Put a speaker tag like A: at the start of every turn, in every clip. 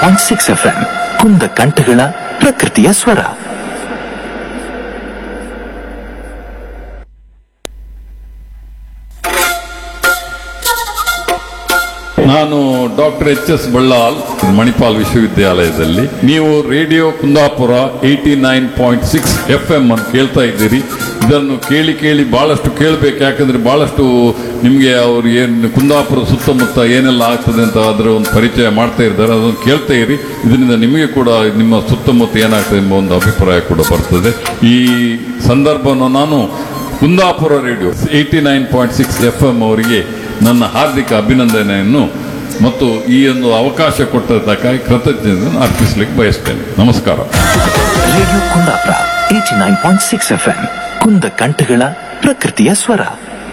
A: Point six F M ಕುಂದ ಕಂಠಗಳ ಪ್ರಕೃತಿಯ ಸ್ವರ
B: ನಾನು doctor H S Ballal Manipal ವಿಶ್ವವಿದ್ಯಾಲಯದಲ್ಲಿ ನೀವು radio Kundapura eighty nine point six F M ಅನ್ನು ಕೇಳ್ತಾ ಇದ್ದೀರಿ ಇದನ್ನು ಕೇಳಿ ಕೇಳಿ ಬಹಳಷ್ಟು ಕೇಳಬೇಕು ಯಾಕಂದ್ರೆ ಬಹಳಷ್ಟು ನಿಮಗೆ ಅವ್ರು ಏನು ಕುಂದಾಪುರ ಸುತ್ತಮುತ್ತ ಏನೆಲ್ಲ ಆಗ್ತದೆ ಅಂತ ಅದರ ಒಂದು ಪರಿಚಯ ಮಾಡ್ತಾ ಇದ್ದಾರೆ ಅದನ್ನು ಕೇಳ್ತಾ ಇರಿ ಇದರಿಂದ ನಿಮಗೆ ಕೂಡ ನಿಮ್ಮ ಸುತ್ತಮುತ್ತ ಏನಾಗ್ತದೆ ಎಂಬ ಒಂದು ಅಭಿಪ್ರಾಯ ಕೂಡ ಬರ್ತದೆ ಈ ಸಂದರ್ಭವನ್ನು ನಾನು Kundapura radio eighty nine point six F M ಅವರಿಗೆ ನನ್ನ ಹಾರ್ದಿಕ ಅಭಿನಂದನೆಯನ್ನು ಮತ್ತು ಈ ಒಂದು ಅವಕಾಶ ಕೊಟ್ಟದ್ದಕ್ಕಾಗಿ ಕೃತಜ್ಞತೆಯನ್ನು ಅರ್ಪಿಸಲಿಕ್ಕೆ ಬಯಸ್ತೇನೆ ನಮಸ್ಕಾರ
A: radio Kundapura eighty nine point six F M ಕುಂದ ಕಂಠಗಳ ಪ್ರಕೃತಿಯ ಸ್ವರ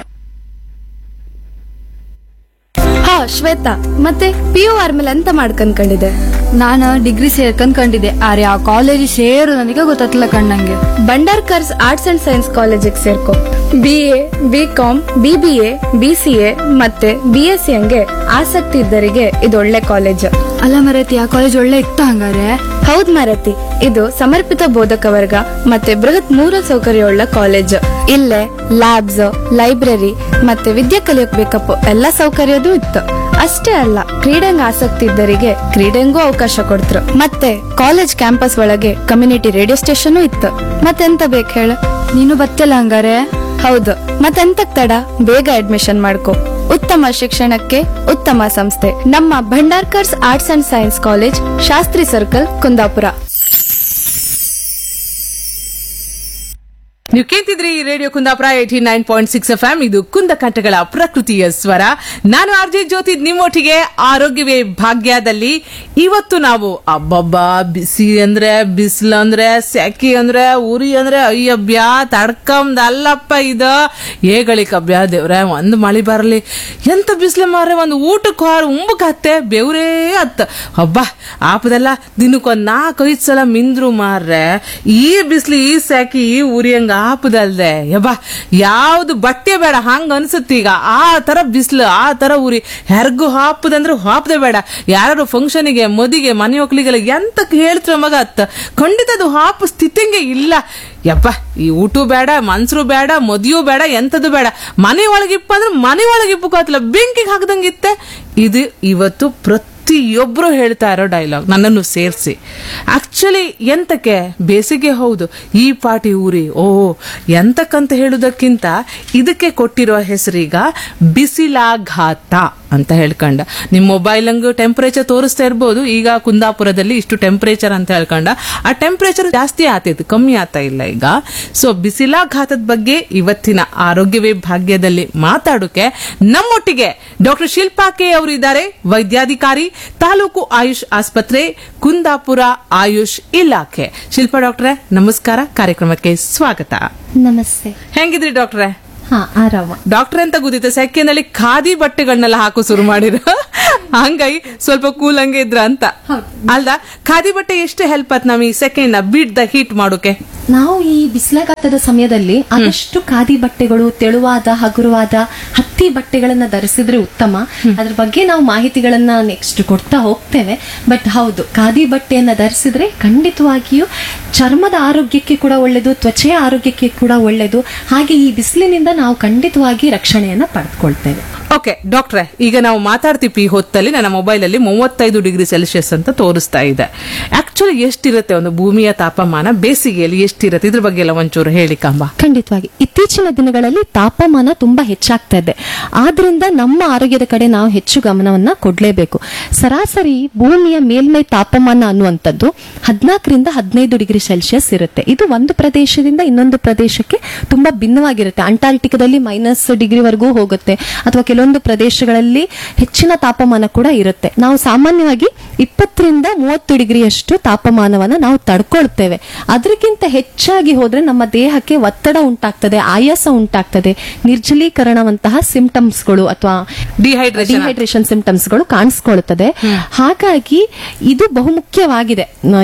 C: ಹಾ ಶ್ವೇತಾ ಮತ್ತೆ ಪಿ ಯು ಆರ್ಮೇಲೆ ಅಂತ ಮಾಡ್ಕಂಡ್ಕೊಂಡಿದೆ
D: ನಾನು ಡಿಗ್ರಿ ಸೇರ್ಕೊಂಡ್ಕೊಂಡಿದ್ದೆ ಆದ್ರೆ ಆ ಕಾಲೇಜ್ ಸೇರು ನನಗೆ ಗೊತ್ತಾಗ್ತಿಲ್ಲ ಕಣ್ಣಂಗೆ
C: ಬಂಡಾರ್ಕರ್ಸ್ ಆರ್ಟ್ಸ್ ಅಂಡ್ ಸೈನ್ಸ್ ಕಾಲೇಜಿಗೆ ಸೇರ್ಕೊ B A B com B B A B C A ಮತ್ತೆ ಬಿ ಎಸ್ ಸಿ ಹಂಗೆ ಆಸಕ್ತಿ ಇದ್ದರಿಗೆ ಇದು ಒಳ್ಳೆ ಕಾಲೇಜ್
D: ಅಲ್ಲ ಮರೈತಿ ಆ ಕಾಲೇಜ್ ಒಳ್ಳೆ ಇತ್ತು ಹಂಗಾರೆ
C: ಹೌದ್ ಮಾರತಿ ಇದು ಸಮರ್ಪಿತ ಬೋಧಕ ವರ್ಗ ಮತ್ತೆ ಬೃಹತ್ ಮೂಲ ಸೌಕರ್ಯವುಳ್ಳ ಕಾಲೇಜ್ ಇಲ್ಲೇ ಲ್ಯಾಬ್ಸ್ ಲೈಬ್ರರಿ ಮತ್ತೆ ವಿದ್ಯೆ ಕಲಿಯೋಕ್ ಬೇಕಪ್ಪ ಎಲ್ಲ ಸೌಕರ್ಯದೂ ಇತ್ತು ಅಷ್ಟೇ ಅಲ್ಲ ಕ್ರೀಡೆಂಗ್ ಆಸಕ್ತಿ ಇದ್ದರಿಗೆ ಕ್ರೀಡೆಂಗೂ ಅವಕಾಶ ಕೊಡ್ತ್ರು ಮತ್ತೆ ಕಾಲೇಜ್ ಕ್ಯಾಂಪಸ್ ಒಳಗೆ ಕಮ್ಯುನಿಟಿ ರೇಡಿಯೋ ಸ್ಟೇಷನ್ ಇತ್ತು ಮತ್ತೆಂತ ಬೇಕು ಹೇಳು
D: ನೀನು ಬತ್ತಿಲ್ಲ ಹಂಗಾರೆ
C: ಹೌದು ಮತ್ತೆಂತಕ್ ತಡ ಬೇಗ ಅಡ್ಮಿಷನ್ ಮಾಡ್ಕೊ ಉತ್ತಮ ಶಿಕ್ಷಣಕ್ಕೆ ಉತ್ತಮ ಸಂಸ್ಥೆ ನಮ್ಮ Bhandarkars arts and science college Shastri circle Kundapura
E: ನೀವು ಕೇಳ್ತಿದ್ರಿ ಈ radio Kundapura eighty nine point six F M ಇದು ಕುಂದ ಕಂಠಗಳ ಪ್ರಕೃತಿಯ ಸ್ವರ ನಾನು ಆರ್ ಜೆ ಜ್ಯೋತಿ ನಿಮ್ಮೊಟ್ಟಿಗೆ ಆರೋಗ್ಯವೇ ಭಾಗ್ಯದಲ್ಲಿ ಇವತ್ತು ನಾವು ಅಬ್ಬಬ್ಬಾ ಬಿಸಿ ಅಂದ್ರೆ ಬಿಸಿಲು ಅಂದ್ರೆ ಸೆಕೆ ಅಂದ್ರೆ ಉರಿ ಅಂದ್ರೆ ಅಯ್ಯಬ್ಯಾ ತಡ್ಕಂದ್ ಅಲ್ಲಪ್ಪ ಇದು ಏಗಳಿಕಬ್ಯಾ ದೇವ್ರೆ ಒಂದ್ ಮಳಿ ಬರಲಿ ಎಂತ ಬಿಸಿಲು ಮಾರ್ರೆ ಒಂದು ಊಟಕ್ಕೆ ಹಾರ ಉಂಬಕ್ ಹತ್ತೆ ಬೆವ್ರೇ ಹತ್ತ ಹಬ್ಬ ಆಪದೆಲ್ಲ ದಿನಕ್ಕೊಂದ್ ನಾಲ್ಕೈದು ಸಲ ಮಿಂದ್ರು ಮಾರ್ರೆ ಈ ಬಿಸಿಲು ಈ ಸೆಕೆ ಈ ಉರಿಯಂಗ ಆಪದಲ್ದೆ ಯಬ್ಬಾ ಯಾವ್ದು ಬಟ್ಟೆ ಬೇಡ ಹಂಗ ಅನ್ಸುತ್ತೆ ಈಗ ಆ ತರ ಬಿಸಿಲು ಆ ತರ ಉರಿ ಹೆರ್ಗು ಹಾಪದಂದ್ರೆ ಹಾಪದೆ ಬೇಡ ಯಾರು ಫಂಕ್ಷನಿಗೆ ಮದಿಗೆ ಮನೆ ಹೋಗ್ಲಿಗೆಲ್ಲ ಎಂತಕ್ ಹೇಳ್ತ್ರ ಮಗ ಅತ್ತ ಖಂಡಿತ ಅದು ಹಾಪು ಸ್ಥಿತಿಂಗೆ ಇಲ್ಲ ಯಪ್ಪ ಈ ಊಟ ಬೇಡ ಮನ್ಸರು ಬೇಡ ಮದಿಯೂ ಬೇಡ ಎಂತದು ಬೇಡ ಮನೆ ಒಳಗಿಪ್ಪ ಅಂದ್ರೆ ಮನೆ ಒಳಗಿಪ್ಪಕ್ಕಾತಿಲ್ಲ ಬೆಂಕಿಗೆ ಹಾಕ್ದಂಗಿತ್ತೆ ಇದು ಇವತ್ತು ಪ್ರತಿಯೊಬ್ರು ಹೇಳ್ತಾ ಇರೋ ಡೈಲಾಗ್ ನನ್ನನ್ನು ಸೇರಿಸಿ ಆಕ್ಚುಲಿ ಎಂತಕ್ಕೆ ಬೇಸಿಗೆ ಹೌದು ಈ ಪಾಟಿ ಊರಿ ಓ ಎಂತಕ್ಕಂತ ಹೇಳುವುದಕ್ಕಿಂತ ಇದಕ್ಕೆ ಕೊಟ್ಟಿರೋ ಹೆಸರೀಗ ಬಿಸಿಲಾಘಾತ ಅಂತ ಹೇಳ್ಕೊಂಡ ನಿಮ್ ಮೊಬೈಲ್ ಹಂಗ ಟೆಂಪರೇಚರ್ ತೋರಿಸ್ತಾ ಇರ್ಬೋದು ಈಗ ಕುಂದಾಪುರದಲ್ಲಿ ಇಷ್ಟು ಟೆಂಪರೇಚರ್ ಅಂತ ಹೇಳ್ಕೊಂಡ ಆ ಟೆಂಪರೇಚರ್ ಜಾಸ್ತಿ ಆತೈತಿ ಕಮ್ಮಿ ಆಗ್ತಾ ಇಲ್ಲ ಈಗ ಸೊ ಬಿಸಿಲಾಘಾತದ ಬಗ್ಗೆ ಇವತ್ತಿನ ಆರೋಗ್ಯವೇ ಭಾಗ್ಯದಲ್ಲಿ ಮಾತಾಡೋಕೆ ನಮ್ಮೊಟ್ಟಿಗೆ ಡಾಕ್ಟರ್ ಶಿಲ್ಪಾ ಕೆ ಅವರು ಇದ್ದಾರೆ ವೈದ್ಯಾಧಿಕಾರಿ ತಾಲೂಕು ಆಯುಷ್ ಆಸ್ಪತ್ರೆ ಕುಂದಾಪುರ ಆಯುಷ್ ಇಲಾಖೆ ಶಿಲ್ಪಾ ಡಾಕ್ಟ್ರೆ ನಮಸ್ಕಾರ ಕಾರ್ಯಕ್ರಮಕ್ಕೆ ಸ್ವಾಗತ
F: ನಮಸ್ತೆ
E: ಹೆಂಗಿದ್ರಿ ಡಾಕ್ಟ್ರೆ
F: ಹಾ ಆರಾಮ
E: ಡಾಕ್ಟರ್ ಅಂತ ಗೊತ್ತಿತ್ತು ಸೆಕೆನಲ್ಲಿ ಖಾದಿ ಬಟ್ಟೆಗಳನ್ನೆಲ್ಲ ಹಾಕು ಶುರು ಮಾಡಿರ ಹಂಗಾಗಿ ಸ್ವಲ್ಪ ಕೂಲ್ ಹಂಗೆ ಇದ್ರ ಅಂತ ಅಲ್ದ ಖಾದಿ ಬಟ್ಟೆ ಎಷ್ಟು ಹೆಲ್ಪ್ ಆತ್ ನಮಗೆ ಸೆಕೆಂಡ್ ಬೀಟ್ ದ ಹೀಟ್ ಮಾಡೋಕೆ
F: ನಾವು ಈ ಬಿಸಿಲಾಘಾತದ ಸಮಯದಲ್ಲಿ ಆದಷ್ಟು ಖಾದಿ ಬಟ್ಟೆಗಳು ತೆಳುವಾದ ಹಗುರವಾದ ಹತ್ತಿ ಬಟ್ಟೆಗಳನ್ನ ಧರಿಸಿದ್ರೆ ಉತ್ತಮ ಅದ್ರ ಬಗ್ಗೆ ನಾವು ಮಾಹಿತಿಗಳನ್ನ ನೆಕ್ಸ್ಟ್ ಕೊಡ್ತಾ ಹೋಗ್ತೇವೆ ಬಟ್ ಹೌದು ಖಾದಿ ಬಟ್ಟೆಯನ್ನ ಧರಿಸಿದ್ರೆ ಖಂಡಿತವಾಗಿಯೂ ಚರ್ಮದ ಆರೋಗ್ಯಕ್ಕೆ ಕೂಡ ಒಳ್ಳೆಯದು ತ್ವಚೆಯ ಆರೋಗ್ಯಕ್ಕೆ ಕೂಡ ಒಳ್ಳೆಯದು ಹಾಗೆ ಈ ಬಿಸಿಲಿನಿಂದ ನಾವು ಖಂಡಿತವಾಗಿ ರಕ್ಷಣೆಯನ್ನ ಪಡೆದುಕೊಳ್ತೇವೆ
E: ಓಕೆ ಡಾಕ್ಟ್ರೆ ಈಗ ನಾವು ಮಾತಾಡ್ತೀವಿ ಈ ಹೊತ್ತಲ್ಲಿ ನನ್ನ ಮೊಬೈಲ್ ಅಲ್ಲಿ ಮೂವತ್ತೈದು ಡಿಗ್ರಿ ಸೆಲ್ಸಿಯಸ್ ಅಂತ ತೋರಿಸ್ತಾ ಇದೆ ಆಕ್ಚುಲಿ ಎಷ್ಟಿರುತ್ತೆ ಒಂದು ಭೂಮಿಯ ತಾಪಮಾನ ಬೇಸಿಗೆಯಲ್ಲಿ ಎಷ್ಟಿರುತ್ತೆ ಇದ್ರ ಬಗ್ಗೆ ಎಲ್ಲ ಒಂಚೂರು ಹೇಳಿ ಕಂಬ
F: ಖಂಡಿತವಾಗಿ ಇತ್ತೀಚಿನ ದಿನಗಳಲ್ಲಿ ತಾಪಮಾನ ತುಂಬಾ ಹೆಚ್ಚಾಗ್ತಾ ಇದೆ ಆದ್ರಿಂದ ನಮ್ಮ ಆರೋಗ್ಯದ ಕಡೆ ನಾವು ಹೆಚ್ಚು ಗಮನವನ್ನ ಕೊಡ್ಲೇಬೇಕು ಸರಾಸರಿ ಭೂಮಿಯ ಮೇಲ್ಮೈ ತಾಪಮಾನ ಅನ್ನುವಂಥದ್ದು ಹದಿನಾಲ್ಕರಿಂದ ಹದಿನೈದು ಡಿಗ್ರಿ ಸೆಲ್ಸಿಯಸ್ ಇರುತ್ತೆ ಇದು ಒಂದು ಪ್ರದೇಶದಿಂದ ಇನ್ನೊಂದು ಪ್ರದೇಶಕ್ಕೆ ತುಂಬಾ ಭಿನ್ನವಾಗಿರುತ್ತೆ ಅಂಟಾರ್ಟಿಕಾದಲ್ಲಿ ಮೈನಸ್ ಡಿಗ್ರಿವರೆಗೂ ಹೋಗುತ್ತೆ ಅಥವಾ ಕೆಲವೊಂದು ಪ್ರದೇಶಗಳಲ್ಲಿ ಹೆಚ್ಚಿನ ತಾಪಮಾನ ಕೂಡ ಇರುತ್ತೆ ನಾವು ಸಾಮಾನ್ಯವಾಗಿ ಇಪ್ಪತ್ತರಿಂದ ಮೂವತ್ತು ಡಿಗ್ರಿಯಷ್ಟು ತಾಪಮಾನವನ್ನ ನಾವು ತಡ್ಕೊಳ್ತೇವೆ ಅದಕ್ಕಿಂತ ಹೆಚ್ಚಾಗಿ ಹೋದ್ರೆ ನಮ್ಮ ದೇಹಕ್ಕೆ ಒತ್ತಡ ಉಂಟಾಗ್ತದೆ ಆಯಾಸ ಉಂಟಾಗ್ತದೆ ನಿರ್ಜಲೀಕರಣವಂತಹ ಸಿಂಪ್ಟಮ್ಸ್ಗಳು ಅಥವಾ
E: ಡಿಹೈಡ್ರೇಷನ್
F: ಡಿಹೈಡ್ರೇಷನ್ ಸಿಂಪ್ಟಮ್ಸ್ಗಳು ಕಾಣಿಸ್ಕೊಳ್ತದೆ ಹಾಗಾಗಿ ಇದು ಬಹುಮುಖ್ಯವಾಗಿದೆ ನ-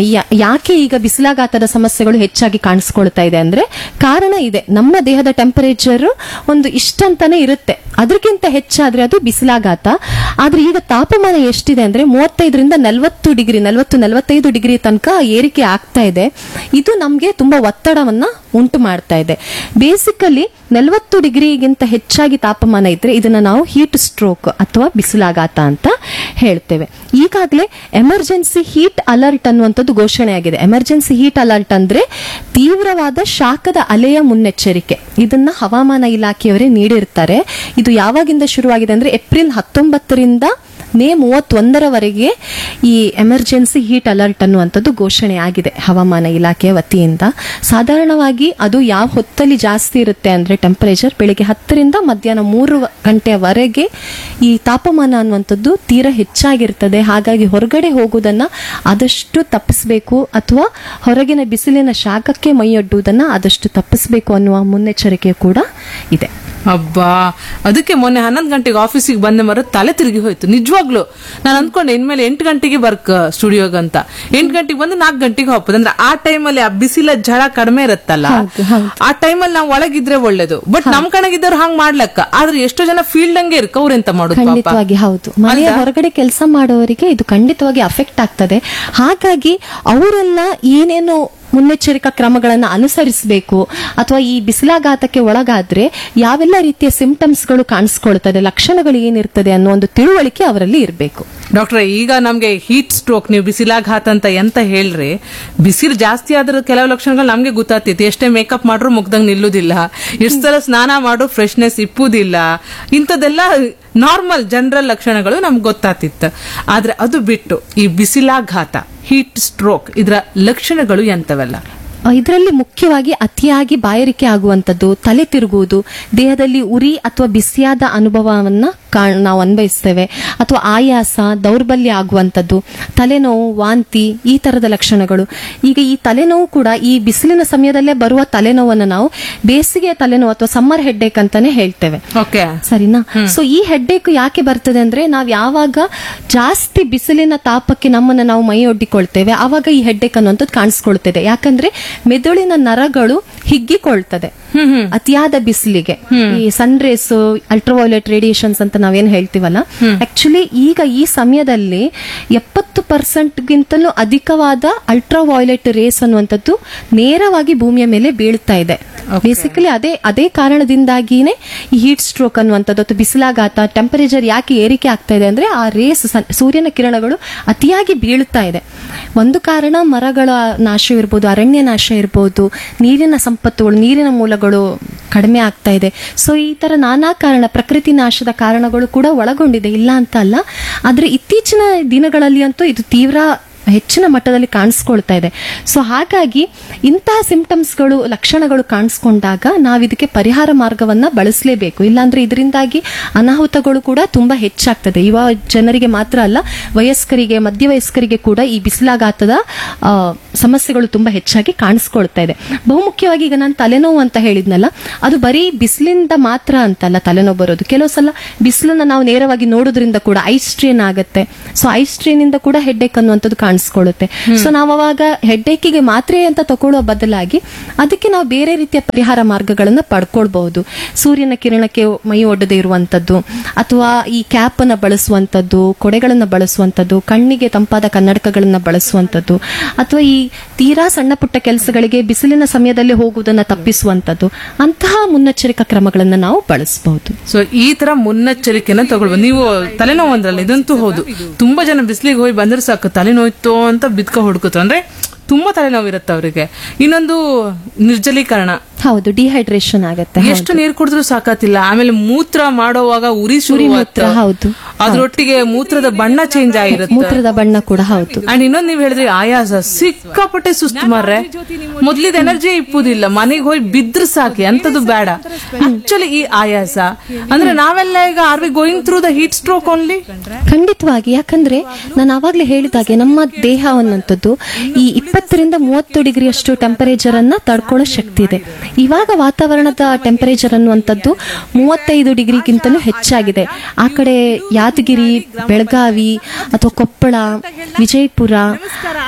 F: ಯಾ- ಯಾಕೆ ಈಗ ಬಿಸಿಲಾಘಾತದ ಸಮಸ್ಯೆಗಳು ಹೆಚ್ಚಾಗಿ ಕಾಣಿಸ್ಕೊಳ್ತಾ ಇದೆ ಅಂದ್ರೆ ಕಾರಣ ಇದೆ ನಮ್ಮ ದೇಹದ ಟೆಂಪರೇಚರ್ ಒಂದು ಇಷ್ಟಂತಾನೆ ಇರುತ್ತೆ ಅದಕ್ಕಿಂತ ಹೆಚ್ಚಾದ್ರೆ ಅದು ಬಿಸಿಲಾಘಾತ ಆದ್ರೆ ಈಗ ತಾಪಮಾನ ಎಷ್ಟಿದೆ ಅಂದ್ರೆ ಮೂವತ್ತೈದರಿಂದ ನಲವತ್ತು ಡಿಗ್ರಿ ನಲವತ್ತು ನಲವತ್ತೈದು ಡಿಗ್ರಿ ತನಕ ಏರಿಕೆ ಆಗ್ತಾ ಇದೆ ಇದು ನಮ್ಗೆ ತುಂಬಾ ಒತ್ತಡವನ್ನ ಉಂಟು ಮಾಡ್ತಾ ಇದೆ ಬೇಸಿಕಲಿ ನಲವತ್ತು ಡಿಗ್ರಿಗಿಂತ ಹೆಚ್ಚಾಗಿ ತಾಪಮಾನ ಇದ್ರೆ ಇದನ್ನ ನಾವು ಹೀಟ್ ಸ್ಟ್ರೋಕ್ ಅಥವಾ ಬಿಸಿಲಾಘಾತ ಅಂತ ಹೇಳ್ತೇವೆ ಈಗಾಗಲೇ ಎಮರ್ಜೆನ್ಸಿ ಹೀಟ್ ಅಲರ್ಟ್ ಅನ್ನುವಂಥದ್ದು ಘೋಷಣೆ ಆಗಿದೆ ಎಮರ್ಜೆನ್ಸಿ ಹೀಟ್ ಅಲರ್ಟ್ ಅಂದ್ರೆ ತೀವ್ರವಾದ ಶಾಖದ ಅಲೆಯ ಮುನ್ನೆಚ್ಚರಿಕೆ ಇದನ್ನ ಹವಾಮಾನ ಇಲಾಖೆಯವರೇ ನೀಡಿರ್ತಾರೆ ಇದು ಯಾವಾಗಿಂದ ಶುರುವಾಗಿದೆ ಅಂದ್ರೆ ಏಪ್ರಿಲ್ ಹತ್ತೊಂಬತ್ತರಿಂದ ಮೇ ಮೂವತ್ತೊಂದರವರೆಗೆ ಈ ಎಮರ್ಜೆನ್ಸಿ ಹೀಟ್ ಅಲರ್ಟ್ ಅನ್ನುವಂಥದ್ದು ಘೋಷಣೆ ಆಗಿದೆ ಹವಾಮಾನ ಇಲಾಖೆಯ ವತಿಯಿಂದ ಸಾಧಾರಣವಾಗಿ ಅದು ಯಾವ ಹೊತ್ತಲ್ಲಿ ಜಾಸ್ತಿ ಇರುತ್ತೆ ಅಂದ್ರೆ ಟೆಂಪರೇಚರ್ ಬೆಳಿಗ್ಗೆ ಹತ್ತರಿಂದ ಮಧ್ಯಾಹ್ನ ಮೂರು ಗಂಟೆಯವರೆಗೆ ಈ ತಾಪಮಾನ ಅನ್ನುವಂಥದ್ದು ತೀರಾ ಹೆಚ್ಚಾಗಿರ್ತದೆ ಹಾಗಾಗಿ ಹೊರಗಡೆ ಹೋಗುವುದನ್ನ ಆದಷ್ಟು ತಪ್ಪಿಸಬೇಕು ಅಥವಾ ಹೊರಗಿನ ಬಿಸಿಲಿನ ಶಾಖಕ್ಕೆ ಮೈಯೊಡ್ಡುವುದನ್ನ ಆದಷ್ಟು ತಪ್ಪಿಸಬೇಕು ಅನ್ನುವ ಮುನ್ನೆಚ್ಚರಿಕೆ ಕೂಡ ಇದೆ
E: ಅಬ್ಬಾ ಅದಕ್ಕೆ ಮೊನ್ನೆ ಹನ್ನೊಂದು ಗಂಟೆಗೆ ಆಫೀಸಿಗೆ ಬಂದೆ ಮರ ತಲೆ ತಿರುಗಿ ಹೋಯ್ತು ನಿಜವಾಗ್ಲು ನಾನು ಅನ್ಕೊಂಡೆ ಇನ್ಮೇಲೆ ಎಂಟು ಗಂಟೆಗೆ ವರ್ಕ್ ಸ್ಟುಡಿಯೋಗಂತ ಎಂಟು ಗಂಟೆಗೆ ಬಂದು ನಾಲ್ಕು ಗಂಟೆಗೆ ಹೋಗ್ಬೋದು ಅಂದ್ರೆ ಆ ಟೈಮಲ್ಲಿ ಆ ಬಿಸಿಲ ಝಳ ಕಡಿಮೆ ಇರುತ್ತಲ್ಲ ಆ ಟೈಮಲ್ಲಿ ನಾವು ಒಳಗಿದ್ರೆ ಒಳ್ಳೇದು ಬಟ್ ನಮ್ ಕಣಗಿದ್ದವ್ರು ಹಂಗ್ ಮಾಡ್ಲಕ್ಕ ಆದ್ರೆ ಎಷ್ಟೋ ಜನ ಫೀಲ್ಡ್ ಹಂಗೆ ಇರ್ಕ ಅವ್ರೆಂತ ಮಾಡುದು ಪಾಪ
F: ಖಂಡಿತವಾಗಿ ಹೌದು ಮನೆಯ ಹೊರಗಡೆ ಕೆಲಸ ಮಾಡೋರಿಗೆ ಇದು ಖಂಡಿತವಾಗಿ ಅಫೆಕ್ಟ್ ಆಗ್ತದೆ ಹಾಗಾಗಿ ಅವರೆಲ್ಲ ಏನೇನು ಮುನ್ನೆಚ್ಚರಿಕಾ ಕ್ರಮಗಳನ್ನು ಅನುಸರಿಸಬೇಕು ಅಥವಾ ಈ ಬಿಸಿಲಾಘಾತಕ್ಕೆ ಒಳಗಾದ್ರೆ ಯಾವೆಲ್ಲ ರೀತಿಯ ಸಿಂಪ್ಟಮ್ಸ್ಗಳು ಕಾಣಿಸ್ಕೊಳ್ತದೆ ಲಕ್ಷಣಗಳು ಏನಿರ್ತದೆ ಅನ್ನೋ ಒಂದು ತಿಳುವಳಿಕೆ ಅವರಲ್ಲಿ ಇರಬೇಕು
E: ಡಾಕ್ಟ್ರೆ ಈಗ ನಮ್ಗೆ ಹೀಟ್ ಸ್ಟ್ರೋಕ್ ನೀವು ಬಿಸಿಲಾಘಾತ ಅಂತ ಎಂತ ಹೇಳ್ರಿ ಬಿಸಿಲು ಜಾಸ್ತಿ ಆದ್ರ ಕೆಲವು ಲಕ್ಷಣಗಳು ನಮ್ಗೆ ಗೊತ್ತಾಗ್ತೈತಿ ಎಷ್ಟೇ ಮೇಕಪ್ ಮಾಡ್ರು ಮುಗ್ದಂಗ್ ನಿಲ್ಲುದಿಲ್ಲ ಎಷ್ಟು ಸಲ ಸ್ನಾನ ಮಾಡು ಫ್ರೆಶ್ನೆಸ್ ಇಪ್ಪುದಿಲ್ಲ ಇಂಥದ್ದೆಲ್ಲ ನಾರ್ಮಲ್ ಜನರಲ್ ಲಕ್ಷಣಗಳು ನಮ್ಗೆ ಗೊತ್ತಾಗ್ತಿತ್ತು ಆದ್ರೆ ಅದು ಬಿಟ್ಟು ಈ ಬಿಸಿಲಾಘಾತ ಹೀಟ್ ಸ್ಟ್ರೋಕ್ ಇದರ ಲಕ್ಷಣಗಳು ಎಂತವೆಲ್ಲ
F: ಇದರಲ್ಲಿ ಮುಖ್ಯವಾಗಿ ಅತಿಯಾಗಿ ಬಾಯಾರಿಕೆ ಆಗುವಂಥದ್ದು ತಲೆ ತಿರುಗುವುದು ದೇಹದಲ್ಲಿ ಉರಿ ಅಥವಾ ಬಿಸಿಯಾದ ಅನುಭವವನ್ನ ಕಾ- ನಾವು ಅನ್ವಯಿಸ್ತೇವೆ ಅಥವಾ ಆಯಾಸ ದೌರ್ಬಲ್ಯ ಆಗುವಂಥದ್ದು ತಲೆನೋವು ವಾಂತಿ ಈ ತರದ ಲಕ್ಷಣಗಳು ಈಗ ಈ ತಲೆನೋವು ಕೂಡ ಈ ಬಿಸಿಲಿನ ಸಮಯದಲ್ಲೇ ಬರುವ ತಲೆನೋವನ್ನು ನಾವು ಬೇಸಿಗೆಯ ತಲೆನೋವು ಅಥವಾ ಸಮ್ಮರ್ ಹೆಡ್ಡೇಕ್ ಅಂತಾನೆ ಹೇಳ್ತೇವೆ
E: ಓಕೆ
F: ಸರಿನಾ ಸೊ ಈ ಹೆಡ್ಡೇಕ್ ಯಾಕೆ ಬರ್ತದೆ ಅಂದ್ರೆ ನಾವ್ ಯಾವಾಗ ಜಾಸ್ತಿ ಬಿಸಿಲಿನ ತಾಪಕ್ಕೆ ನಮ್ಮನ್ನ ನಾವು ಮೈ ಒಡ್ಡಿಕೊಳ್ತೇವೆ ಆವಾಗ ಈ ಹೆಡ್ಡೇಕ್ ಅನ್ನುವಂಥದ್ದು ಕಾಣಿಸ್ಕೊಳ್ತದೆ ಯಾಕಂದ್ರೆ ಮೆದುಳಿನ ನರಗಳು ಹಿಗ್ಗಿಕೊಳ್ತದೆ ಅತಿಯಾದ ಬಿಸಿಲಿಗೆ ಈ ಸನ್ ರೇಸ್ ಅಲ್ಟ್ರಾವೈಲೆಟ್ ರೇಡಿಯೇಷನ್ಸ್ ಅಂತ ನಾವೇನ್ ಹೇಳ್ತೀವಲ್ಲ ಆಕ್ಚುಲಿ ಈಗ ಈ ಸಮಯದಲ್ಲಿ ಎಪ್ಪತ್ತು ಪರ್ಸೆಂಟ್ ಗಿಂತಲೂ ಅಧಿಕವಾದ ಅಲ್ಟ್ರಾವೈಲೆಟ್ ರೇಸ್ ಅನ್ನುವಂಥದ್ದು ನೇರವಾಗಿ ಭೂಮಿಯ ಮೇಲೆ ಬೀಳ್ತಾ ಇದೆ ಬೇಸಿಕಲಿ ಅದೇ ಅದೇ ಕಾರಣದಿಂದಾಗಿನೇ ಈ ಹೀಟ್ ಸ್ಟ್ರೋಕ್ ಅನ್ನುವಂಥದ್ದು ಅಥವಾ ಬಿಸಿಲಾಘಾತ ಟೆಂಪರೇಚರ್ ಯಾಕೆ ಏರಿಕೆ ಆಗ್ತಾ ಇದೆ ಅಂದ್ರೆ ಆ ರೇಸ್ ಸೂರ್ಯನ ಕಿರಣಗಳು ಅತಿಯಾಗಿ ಬೀಳ್ತಾ ಇದೆ ಒಂದು ಕಾರಣ ಮರಗಳ ನಾಶ ಇರ್ಬೋದು ಅರಣ್ಯ ನಾಶ ಇರ್ಬೋದು ನೀರಿನ ಸಂಪತ್ತುಗಳು ನೀರಿನ ಮೂಲಗಳು ಕಡಿಮೆ ಆಗ್ತಾ ಇದೆ ಸೊ ಈ ತರ ನಾನಾ ಕಾರಣ ಪ್ರಕೃತಿ ನಾಶದ ಕಾರಣಗಳು ಕೂಡ ಒಳಗೊಂಡಿದೆ ಇಲ್ಲ ಅಂತ ಅಲ್ಲ ಆದ್ರೆ ಇತ್ತೀಚಿನ ದಿನಗಳಲ್ಲಿ ಅಂತೂ ಇದು ತೀವ್ರ ಹೆಚ್ಚಿನ ಮಟ್ಟದಲ್ಲಿ ಕಾಣಿಸ್ಕೊಳ್ತಾ ಇದೆ ಸೊ ಹಾಗಾಗಿ ಇಂತಹ ಸಿಂಪ್ಟಮ್ಸ್ಗಳು ಲಕ್ಷಣಗಳು ಕಾಣಿಸ್ಕೊಂಡಾಗ ನಾವು ಇದಕ್ಕೆ ಪರಿಹಾರ ಮಾರ್ಗವನ್ನ ಬಳಸಲೇಬೇಕು ಇಲ್ಲಾಂದ್ರೆ ಇದರಿಂದಾಗಿ ಅನಾಹುತಗಳು ಕೂಡ ತುಂಬಾ ಹೆಚ್ಚಾಗ್ತದೆ ಯುವ ಜನರಿಗೆ ಮಾತ್ರ ಅಲ್ಲ ವಯಸ್ಕರಿಗೆ ಮಧ್ಯವಯಸ್ಕರಿಗೆ ಕೂಡ ಈ ಬಿಸಿಲಾಘಾತದ ಆ, ಸಮಸ್ಯೆಗಳು ತುಂಬಾ ಹೆಚ್ಚಾಗಿ ಕಾಣಿಸ್ಕೊಳ್ತಾ ಇದೆ ಬಹುಮುಖ್ಯವಾಗಿ ಈಗ ನಾನು ತಲೆನೋವು ಅಂತ ಹೇಳಿದ್ನಲ್ಲ ಅದು ಬರೀ ಬಿಸಿಲಿಂದ ಮಾತ್ರ ಅಂತಲ್ಲ ತಲೆನೋವು ಬರೋದು ಕೆಲವು ಸಲ ಬಿಸಿಲನ್ನ ನಾವು ನೇರವಾಗಿ ನೋಡೋದ್ರಿಂದ ಕೂಡ ಐ ಸ್ಟ್ರೇನ್ ಆಗುತ್ತೆ ಸೊ ಐ ಸ್ಟ್ರೇನ್ ಇಂದ ಕೂಡ ಹೆಡ್ಡೇಕ್ ಅನ್ನುವಂಥದ್ದು ಕಾಣಿಸ್ಕೊಳ್ಳುತ್ತೆ ಸೊ ನಾವು ಅವಾಗ ಹೆಡ್ಡೇಕಿಗೆ ಮಾತ್ರೆ ಅಂತ ತಗೊಳ್ಳೋ ಬದಲಾಗಿ ಅದಕ್ಕೆ ನಾವು ಬೇರೆ ರೀತಿಯ ಪರಿಹಾರ ಮಾರ್ಗಗಳನ್ನ ಪಡ್ಕೊಳ್ಬಹುದು ಸೂರ್ಯನ ಕಿರಣಕ್ಕೆ ಮೈ ಒಡ್ಡದೇ ಇರುವಂತದ್ದು ಅಥವಾ ಈ ಕ್ಯಾಪ್ ಅನ್ನ ಬಳಸುವಂತದ್ದು ಕೊಡೆಗಳನ್ನ ಬಳಸುವಂತದ್ದು ಕಣ್ಣಿಗೆ ತಂಪಾದ ಕನ್ನಡಕಗಳನ್ನ ಬಳಸುವಂತದ್ದು ಅಥವಾ ಈ ತೀರಾ ಸಣ್ಣ ಪುಟ್ಟ ಕೆಲಸಗಳಿಗೆ ಬಿಸಿಲಿನ ಸಮಯದಲ್ಲಿ ಹೋಗುವುದನ್ನ ತಪ್ಪಿಸುವಂತದ್ದು ಅಂತಹ ಮುನ್ನೆಚ್ಚರಿಕಾ ಕ್ರಮಗಳನ್ನ ನಾವು ಬಳಸಬಹುದು
E: ಸೊ ಈ ತರ ಮುನ್ನೆಚ್ಚರಿಕೆನ ತಗೊಳ್ಬೋದು ನೀವು ತಲೆನೋವು ಅಂದ್ರಲ್ಲ ಇದಂತೂ ಹೌದು ತುಂಬಾ ಜನ ಬಿಸಿಲಿಗೆ ಹೋಗಿ ಬಂದ್ರೆ ಸಾಕು ತಲೆನೋಯ್ತು ಅಂತ ಬಿದ್ಕ ಹುಡುಕುತ್ತಾರೆ ಅಂದ್ರೆ ತುಂಬಾ ತಲೆನೋವು ಇರುತ್ತೆ ಅವರಿಗೆ ಇನ್ನೊಂದು ನಿರ್ಜಲೀಕರಣ
F: ಹೌದು ಡಿಹೈಡ್ರೇಷನ್ ಆಗತ್ತೆ
E: ಎಷ್ಟು ನೀರು ಕುಡಿದ್ರು ಸಾಕಾತಿಲ್ಲ ಆಮೇಲೆ ಮೂತ್ರ ಮಾಡುವಾಗ ಉರಿ ಶುರು
F: ಮೂತ್ರ, ಹೌದು.
E: ಅದ್ರೊಟ್ಟಿಗೆ ಮೂತ್ರದ ಬಣ್ಣ ಚೇಂಜ್ ಆಗಿರುತ್ತೆ
F: ಮೂತ್ರದ ಬಣ್ಣ ಕೂಡ ಹೌದು
E: ಅಂಡ್ ಇನ್ನೊಂದ್ ನೀವ್ ಹೇಳಿದ್ರಿ ಆಯಾಸ ಸಿಕ್ಕಾಪಟ್ಟೆ ಸುಸ್ತು ಮಾರ್ರೆ ಮೊದ್ಲಿದ ಎನರ್ಜಿ ಇಪ್ಪುದಿಲ್ಲ ಮನೆಗೆ ಹೋಗಿ ಬಿದ್ರ ಸಾಕಿ ಅಂತದ್ದು ಬೇಡ ಆಕ್ಚುಲಿ ಈ ಆಯಾಸ ಅಂದ್ರೆ ನಾವೆಲ್ಲ ಈಗ are we going through the heat stroke only
F: ಖಂಡಿತವಾಗಿ ಯಾಕಂದ್ರೆ ನಾನು ಆವಾಗಲೇ ಹೇಳಿದಾಗೆ ನಮ್ಮ ದೇಹ ಅನ್ನುವಂಥದ್ದು ಈ ಇಪ್ಪತ್ತರಿಂದ ಮೂವತ್ತು ಡಿಗ್ರಿಯಷ್ಟು ಟೆಂಪರೇಚರ್ ಅನ್ನ ತಡ್ಕೊಳ್ಳೋ ಶಕ್ತಿ ಇದೆ ಇವಾಗ ವಾತಾವರಣದ ಟೆಂಪರೇಚರ್ ಅನ್ನುವಂಥದ್ದು ಮೂವತ್ತೈದು ಡಿಗ್ರಿಗಿಂತಲೂ ಹೆಚ್ಚಾಗಿದೆ ಆ ಕಡೆ ಯಾದಗಿರಿ ಬೆಳಗಾವಿ ಅಥವಾ ಕೊಪ್ಪಳ ವಿಜಯಪುರ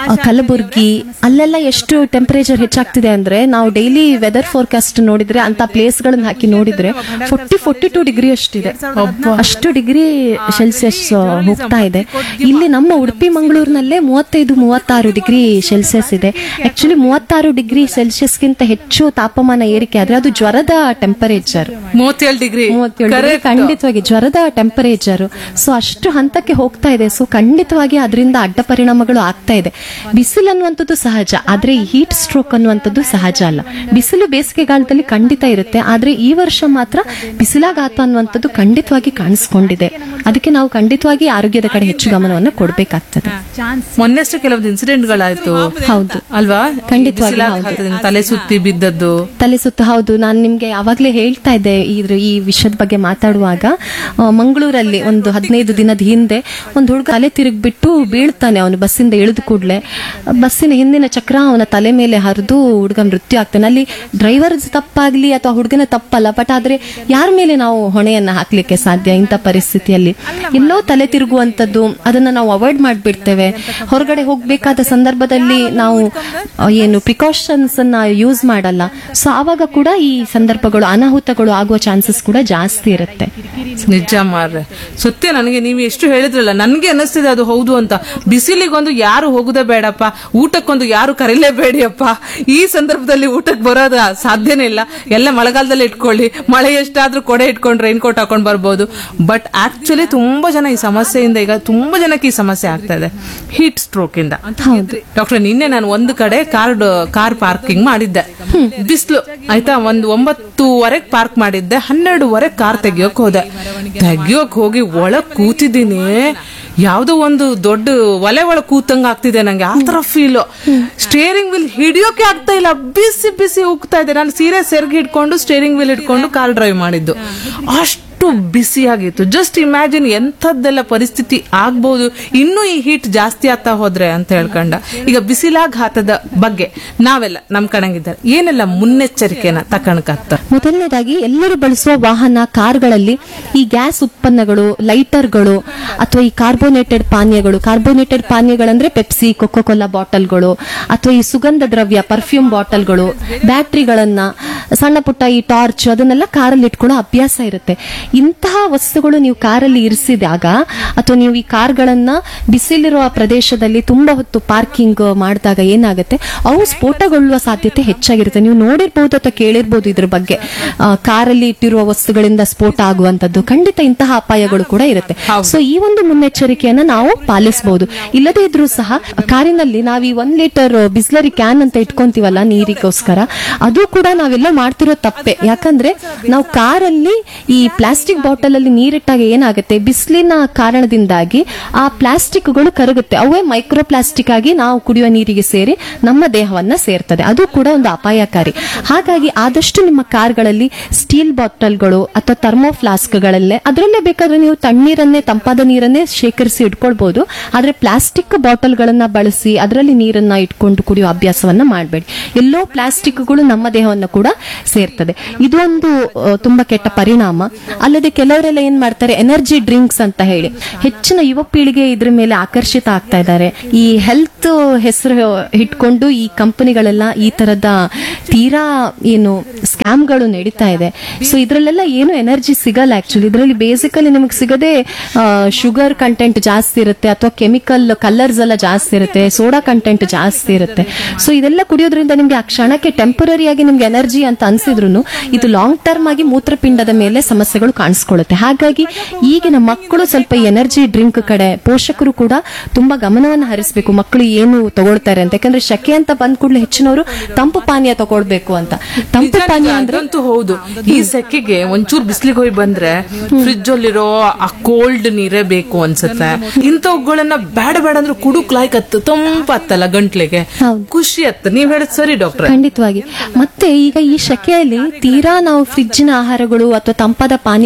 F: ಆ, ಕಲಬುರ್ಗಿ ಅಲ್ಲೆಲ್ಲ ಎಷ್ಟು ಟೆಂಪರೇಚರ್ ಹೆಚ್ಚಾಗ್ತಿದೆ ಅಂದ್ರೆ ನಾವು ಡೈಲಿ ವೆದರ್ ಫೋರ್ಕಾಸ್ಟ್ ನೋಡಿದ್ರೆ ಅಂತ ಪ್ಲೇಸ್ ಗಳನ್ನ ಹಾಕಿ ನೋಡಿದ್ರೆ ಫೋರ್ಟಿ ಫೋರ್ಟಿ ಟೂ ಡಿಗ್ರಿ ಅಷ್ಟಿದೆ ಅಷ್ಟು ಡಿಗ್ರಿ ಸೆಲ್ಸಿಯಸ್ ಹೋಗ್ತಾ ಇದೆ ಇಲ್ಲಿ ನಮ್ಮ ಉಡುಪಿ ಮಂಗಳೂರಿನಲ್ಲೇ ಮೂವತ್ತೈದು ಮೂವತ್ತಾರು ಡಿಗ್ರಿ ಸೆಲ್ಸಿಯಸ್ ಇದೆ ಆಕ್ಚುಲಿ ಮೂವತ್ತಾರು ಡಿಗ್ರಿ ಸೆಲ್ಸಿಯಸ್ಗಿಂತ ಹೆಚ್ಚು ತಾಪಮಾನ ಏರಿಕೆ ಆದ್ರೆ ಅದು ಜ್ವರದ ಟೆಂಪರೇಚರ್
E: ಮೂವತ್ತೇಳು ಡಿಗ್ರಿ
F: ಮೂವತ್ತೇಳು degree ಖಂಡಿತವಾಗಿ ಜ್ವರದ ಟೆಂಪರೇಚರ್ ಸೊ ಅಷ್ಟು ಹಂತಕ್ಕೆ ಹೋಗ್ತಾ ಇದೆ ಸೊ ಖಂಡಿತವಾಗಿ ಅದರಿಂದ ಅಡ್ಡ ಪರಿಣಾಮಗಳು ಆಗ್ತಾ ಇದೆ ಬಿಸಿಲು ಅನ್ನುವಂಥದ್ದು ಸಹಜ ಆದ್ರೆ ಈ ಹೀಟ್ ಸ್ಟ್ರೋಕ್ ಅನ್ನುವಂಥದ್ದು ಸಹಜ ಅಲ್ಲ ಬಿಸಿಲು ಬೇಸಿಗೆಗಾಲದಲ್ಲಿ ಖಂಡಿತ ಇರುತ್ತೆ ಆದ್ರೆ ಈ ವರ್ಷ ಮಾತ್ರ ಬಿಸಿಲಾಘಾತ ಅನ್ನುವಂಥದ್ದು ಖಂಡಿತವಾಗಿ ಕಾಣಿಸ್ಕೊಂಡಿದೆ ಅದಕ್ಕೆ ನಾವು ಖಂಡಿತವಾಗಿ ಆರೋಗ್ಯದ ಕಡೆ ಹೆಚ್ಚು ಗಮನವನ್ನು ಕೊಡಬೇಕಾಗ್ತದೆ
E: ಮೊನ್ನೆಷ್ಟು ಕೆಲವೊಂದು ಇನ್ಸಿಡೆಂಟ್ಗಳಾಯ್ತು
F: ಹೌದು.
E: ಅಲ್ವಾ
F: ಖಂಡಿತವಾಗಿ
E: ಬಿಸಿಲಾಘಾತದಿಂದ ತಲೆ ಸುತ್ತಿ ಬಿದ್ದದ್ದು
F: ತಲೆ ಸುತ್ತ ಹೌದು ನಾನು ನಿಮ್ಗೆ ಯಾವಾಗ್ಲೇ ಹೇಳ್ತಾ ಇದ್ದೆ ಇದ್ರ ಈ ವಿಷಯದ ಬಗ್ಗೆ ಮಾತಾಡುವಾಗ ಆ, ಮಂಗಳೂರಲ್ಲಿ ಒಂದು ಹದಿನೈದು ದಿನದ ಹಿಂದೆ ಒಂದು ಹುಡುಗ ತಲೆ ತಿರುಗ್ಬಿಟ್ಟು ಬೀಳ್ತಾನೆ ಅವನು ಬಸ್ಸಿಂದ ಇಳಿದ ಕೂಡಲೇ ಬಸ್ಸಿನ ಹಿಂದಿನ ಚಕ್ರ ಅವನ ತಲೆ ಮೇಲೆ ಹರಿದು ಹುಡುಗ ಮೃತ್ಯು ಆಗ್ತಾನೆ ಅಲ್ಲಿ ಡ್ರೈವರ್ ತಪ್ಪಾಗ್ಲಿ ಅಥವಾ ಹುಡುಗನ ತಪ್ಪಲ್ಲ ಬಟ್ ಆದ್ರೆ ಯಾರ ಮೇಲೆ ನಾವು ಹೊಣೆಯನ್ನ ಹಾಕ್ಲಿಕ್ಕೆ ಸಾಧ್ಯ ಇಂಥ ಪರಿಸ್ಥಿತಿಯಲ್ಲಿ ಎಲ್ಲೋ ತಲೆ ತಿರುಗುವಂತದ್ದು ಅದನ್ನ ನಾವು ಅವಾಯ್ಡ್ ಮಾಡ್ಬಿಡ್ತೇವೆ ಹೊರಗಡೆ ಹೋಗ್ಬೇಕಾದ ಸಂದರ್ಭದಲ್ಲಿ ನಾವು ಆ, ಏನು ಪ್ರಿಕಾಷನ್ಸ್ ಅನ್ನ ಯೂಸ್ ಮಾಡಲ್ಲ ಸೊ ಆವಾಗ ಕೂಡ ಈ ಸಂದರ್ಭಗಳು ಅನಾಹುತಗಳು ಆಗುವ ಚಾನ್ಸಸ್ ಕೂಡ ಜಾಸ್ತಿ ಇರುತ್ತೆ
E: ನಿಜ ಮಾರ್ರೆ ಸತ್ಯ ನನಗೆ ನೀವು ಎಷ್ಟು ಹೇಳಿದ್ರಲ್ಲ ನನ್ಗೆ ಅನ್ನಿಸ್ತಿದೆ ಅದು ಹೌದು ಅಂತ ಬಿಸಿಲಿಗೊಂದು ಯಾರು ಹೋಗುದೇ ಬೇಡಪ್ಪ ಊಟಕ್ಕೊಂದು ಯಾರು ಕರೀಲೇಬೇಡಿಯಪ್ಪ ಈ ಸಂದರ್ಭದಲ್ಲಿ ಊಟಕ್ಕೆ ಬರೋದ ಸಾಧ್ಯನೇ ಇಲ್ಲ ಎಲ್ಲ ಮಳೆಗಾಲದಲ್ಲಿ ಇಟ್ಕೊಳ್ಳಿ ಮಳೆ ಎಷ್ಟಾದ್ರೂ ಕೊಡೆ ಇಟ್ಕೊಂಡು ರೈನ್ ಕೋಟ್ ಹಾಕೊಂಡ್ ಬರ್ಬೋದು ಬಟ್ ಆಕ್ಚುಲಿ ತುಂಬಾ ಜನ ಈ ಸಮಸ್ಯೆಯಿಂದ ಈಗ ತುಂಬಾ ಜನಕ್ಕೆ ಈ ಸಮಸ್ಯೆ ಆಗ್ತಾ ಇದೆ ಹೀಟ್ ಸ್ಟ್ರೋಕ್ ಇಂದ ಡಾಕ್ಟರ್ ನಿನ್ನೆ ನಾನು ಒಂದು ಕಡೆ ಕಾರ್ ಕಾರ್ ಪಾರ್ಕಿಂಗ್ ಮಾಡಿದ್ದೆ ಬಿಸಿಲು ಆಯ್ತಾ ಒಂದು ಒಂಬತ್ತುವರೆಗೆ ಪಾರ್ಕ್ ಮಾಡಿದ್ದೆ ಹನ್ನೆರಡುವರೆ ಕಾರ್ ತೆಗಿಯೋಕ್ ಹೋದೆ ತೆಗಿಯೋಕ್ ಹೋಗಿ ಒಳಗ್ ಕೂತಿದ್ದೀನಿ ಯಾವ್ದೋ ಒಂದು ದೊಡ್ಡ ಒಲೆ ಒಳಗ್ ಕೂತಂಗ ಆಗ್ತಿದೆ ನಂಗೆ ಆ ತರ ಫೀಲ್ ಸ್ಟೇರಿಂಗ್ ವೀಲ್ ಹಿಡಿಯೋಕೆ ಆಗ್ತಾ ಇಲ್ಲ ಬಿಸಿ ಬಿಸಿ ಉಗ್ತಾ ಇದೆ ನಾನು ಸೀರೆ ಸೆರ್ಗಿ ಹಿಡ್ಕೊಂಡು ಸ್ಟೇರಿಂಗ್ ವೀಲ್ ಇಟ್ಕೊಂಡು ಕಾರ್ ಡ್ರೈವ್ ಮಾಡಿದ್ದು ಅಷ್ಟು ಬಿಸಿ ಆಗಿತ್ತು ಜಸ್ಟ್ ಇಮ್ಯಾಜಿನ್ ಎಂಥದ್ದೆಲ್ಲ ಪರಿಸ್ಥಿತಿ ಆಗ್ಬಹುದು ಇನ್ನೂ ಈ ಹೀಟ್ ಜಾಸ್ತಿ ಆಗ್ತಾ ಹೋದ್ರೆ ಅಂತ ಹೇಳ್ಕೊಂಡ ಈಗ ಬಿಸಿಲಾಘಾತದ ಬಗ್ಗೆ ನಾವೆಲ್ಲ ನಮ್ ಕಣಂಗಿದ್ದಾರೆ ಏನೆಲ್ಲ ಮುನ್ನೆಚ್ಚರಿಕೆನ ತಕಣಕತ್ತ
F: ಮೊದಲನೇದಾಗಿ ಎಲ್ಲರೂ ಬಳಸುವ ವಾಹನ ಕಾರ್ಗಳಲ್ಲಿ ಈ ಗ್ಯಾಸ್ ಉತ್ಪನ್ನಗಳು ಲೈಟರ್ಗಳು ಅಥವಾ ಈ ಕಾರ್ಬೋನೇಟೆಡ್ ಪಾನೀಯಗಳು ಕಾರ್ಬೋನೇಟೆಡ್ ಪಾನೀಯಗಳಂದ್ರೆ ಪೆಪ್ಸಿ ಕೊಕೋ ಕೋಲಾ ಬಾಟಲ್ಗಳು ಅಥವಾ ಈ ಸುಗಂಧ ದ್ರವ್ಯ ಪರ್ಫ್ಯೂಮ್ ಬಾಟಲ್ಗಳು ಬ್ಯಾಟ್ರಿಗಳನ್ನ ಸಣ್ಣ ಪುಟ್ಟ ಈ ಟಾರ್ಚ್ ಅದನ್ನೆಲ್ಲ ಕಾರಲ್ಲಿ ಇಟ್ಕೊಳ್ಳೋ ಅಭ್ಯಾಸ ಇರುತ್ತೆ ಇಂತಹ ವಸ್ತುಗಳು ನೀವು ಕಾರಲ್ಲಿ ಇರಿಸಿದಾಗ ಅಥವಾ ನೀವು ಈ ಕಾರ್ಗಳನ್ನ ಬಿಸಿಲಿರುವ ಪ್ರದೇಶದಲ್ಲಿ ತುಂಬಾ ಹೊತ್ತು ಪಾರ್ಕಿಂಗ್ ಮಾಡಿದಾಗ ಏನಾಗುತ್ತೆ ಅವು ಸ್ಫೋಟಗೊಳ್ಳುವ ಸಾಧ್ಯತೆ ಹೆಚ್ಚಾಗಿರುತ್ತೆ ನೀವು ನೋಡಿರ್ಬೋದು ಅಥವಾ ಕೇಳಿರ್ಬೋದು ಇದ್ರ ಬಗ್ಗೆ ಆ, ಕಾರಲ್ಲಿ ಇಟ್ಟಿರುವ ವಸ್ತುಗಳಿಂದ ಸ್ಫೋಟ ಆಗುವಂತದ್ದು ಖಂಡಿತ ಇಂತಹ ಅಪಾಯಗಳು ಕೂಡ ಇರುತ್ತೆ ಸೊ ಈ ಒಂದು ಮುನ್ನೆಚ್ಚರಿಕೆಯನ್ನ ನಾವು ಪಾಲಿಸಬಹುದು ಇಲ್ಲದೇ ಇದ್ರೂ ಸಹ ಕಾರಿನಲ್ಲಿ ನಾವು ಈ ಒಂದ್ ಲೀಟರ್ ಬಿಸ್ಲರಿ ಕ್ಯಾನ್ ಅಂತ ಇಟ್ಕೊಂತೀವಲ್ಲ ನೀರಿಗೋಸ್ಕರ ಅದು ಕೂಡ ನಾವೆಲ್ಲ ಮಾಡ್ತಿರೋ ತಪ್ಪೆ ಯಾಕಂದ್ರೆ ನಾವು ಕಾರಲ್ಲಿ ಈ ಪ್ಲಾಸ್ಟಿಕ್ ಬಾಟಲ್ ಅಲ್ಲಿ ನೀರಿಟ್ಟಾಗ ಏನಾಗುತ್ತೆ ಬಿಸಿಲಿನ ಕಾರಣದಿಂದಾಗಿ ಆ ಪ್ಲಾಸ್ಟಿಕ್ಗಳು ಕರಗುತ್ತೆ ಅವೇ ಮೈಕ್ರೋ ಪ್ಲಾಸ್ಟಿಕ್ ಆಗಿ ನಾವು ಕುಡಿಯುವ ನೀರಿಗೆ ಸೇರಿ ನಮ್ಮ ದೇಹವನ್ನ ಸೇರ್ತದೆ ಅದು ಕೂಡ ಒಂದು ಅಪಾಯಕಾರಿ ಹಾಗಾಗಿ ಆದಷ್ಟು ನಿಮ್ಮ ಕಾರ್ಗಳಲ್ಲಿ ಸ್ಟೀಲ್ ಬಾಟಲ್ಗಳು ಅಥವಾ ಥರ್ಮೋ ಫ್ಲಾಸ್ಕ್ಗಳಲ್ಲೇ ಅದರಲ್ಲೇ ಬೇಕಾದ್ರೆ ನೀವು ತಣ್ಣೀರನ್ನೇ ತಂಪಾದ ನೀರನ್ನೇ ಶೇಖರಿಸಿ ಇಟ್ಕೊಳ್ಬಹುದು ಆದ್ರೆ ಪ್ಲಾಸ್ಟಿಕ್ ಬಾಟಲ್ಗಳನ್ನ ಬಳಸಿ ಅದರಲ್ಲಿ ನೀರನ್ನ ಇಟ್ಕೊಂಡು ಕುಡಿಯುವ ಅಭ್ಯಾಸವನ್ನ ಮಾಡಬೇಡಿ ಎಲ್ಲೋ ಪ್ಲಾಸ್ಟಿಕ್ಗಳು ನಮ್ಮ ದೇಹವನ್ನು ಕೂಡ ಸೇರ್ತದೆ ಇದೊಂದು ಆ, ತುಂಬಾ ಕೆಟ್ಟ ಪರಿಣಾಮ ಅಲ್ಲದೆ ಕೆಲವರೆಲ್ಲ ಏನ್ ಮಾಡ್ತಾರೆ ಎನರ್ಜಿ ಡ್ರಿಂಕ್ಸ್ ಅಂತ ಹೇಳಿ ಹೆಚ್ಚಿನ ಯುವ ಪೀಳಿಗೆ ಇದ್ರ ಮೇಲೆ ಆಕರ್ಷಿತ ಆಗ್ತಾ ಇದ್ದಾರೆ ಈ ಹೆಲ್ತ್ ಹೆಸರು ಇಟ್ಕೊಂಡು ಈ ಕಂಪನಿಗಳೆಲ್ಲ ಈ ತರದ ತೀರಾ ಏನು ಸ್ಕ್ಯಾಮ್ಗಳು ನಡೀತಾ ಇದೆ ಸೊ ಇದ್ರಲ್ಲೆಲ್ಲ ಏನು ಎನರ್ಜಿ ಸಿಗಲ್ಲ ಆಕ್ಚುಲಿ ಇದರಲ್ಲಿ ಬೇಸಿಕಲಿ ನಿಮಗೆ ಸಿಗದೆ ಶುಗರ್ ಕಂಟೆಂಟ್ ಜಾಸ್ತಿ ಇರುತ್ತೆ ಅಥವಾ ಕೆಮಿಕಲ್ ಕಲರ್ಸ್ ಎಲ್ಲ ಜಾಸ್ತಿ ಇರುತ್ತೆ ಸೋಡಾ ಕಂಟೆಂಟ್ ಜಾಸ್ತಿ ಇರುತ್ತೆ ಸೊ ಇದೆಲ್ಲ ಕುಡಿಯೋದ್ರಿಂದ ನಿಮ್ಗೆ ಆ ಕ್ಷಣಕ್ಕೆ ಟೆಂಪರರಿ ಆಗಿ ನಿಮ್ಗೆ ಎನರ್ಜಿ ಅಂತ ಅನ್ಸಿದ್ರು ಇದು ಲಾಂಗ್ ಟರ್ಮ್ ಆಗಿ ಮೂತ್ರಪಿಂಡದ ಮೇಲೆ ಸಮಸ್ಯೆಗಳು ಕಾಣಿಸ್ಕೊಳ್ಳುತ್ತೆ ಹಾಗಾಗಿ ಈಗಿನ ಮಕ್ಕಳು ಸ್ವಲ್ಪ ಈ ಎನರ್ಜಿ ಡ್ರಿಂಕ್ ಕಡೆ ಪೋಷಕರು ಕೂಡ ತುಂಬಾ ಗಮನವನ್ನು ಹರಿಸಬೇಕು ಮಕ್ಕಳು ಏನು ತಗೊಳ್ತಾರೆ ಅಂತ ಯಾಕಂದ್ರೆ ಶಕೆ ಅಂತ ಬಂದ್ ಕೂಡಲೇ ಹೆಚ್ಚಿನವರು ತಂಪು ಪಾನೀಯ ತಗೊಳ್ಬೇಕು ಅಂತ ತಂಪು ಪಾನೀಯ ಅಂದ್ರೆ
E: ಅದಂತೂ ಹೌದು ಈ ಸೆಕೆಗೆ ಒಂಚೂರು ಬಿಸಿಲಿಗೆ ಹೋಗಿ ಬಂದ್ರೆ ಫ್ರಿಜ್ ಅಲ್ಲಿರೋ ಆ ಕೋಲ್ಡ್ ನೀರೇ ಬೇಕು ಅನ್ಸುತ್ತೆ ಇಂಥವುಗಳನ್ನ ಬೇಡ ಬೇಡ ಅಂದ್ರೆ ಕುಡುಕ್ ಲಾಯ್ಕ್ ಹತ್ತು ತಂಪತ್ತಲ್ಲ ಗಂಟ್ಲಿಗೆ
F: ಹೌದು.
E: ಖುಷಿ ಹತ್ತು ನೀವ್ ಹೇಳದ್ ಸರಿ ಡಾಕ್ಟರ್
F: ಖಂಡಿತವಾಗಿ ಮತ್ತೆ ಈಗ ಈ ಶಕೆಯಲ್ಲಿ ತೀರಾ ನಾವು ಫ್ರಿಜ್ಜಿನ ಆಹಾರಗಳು ಅಥವಾ ತಂಪಾದ ಪಾನೀಯ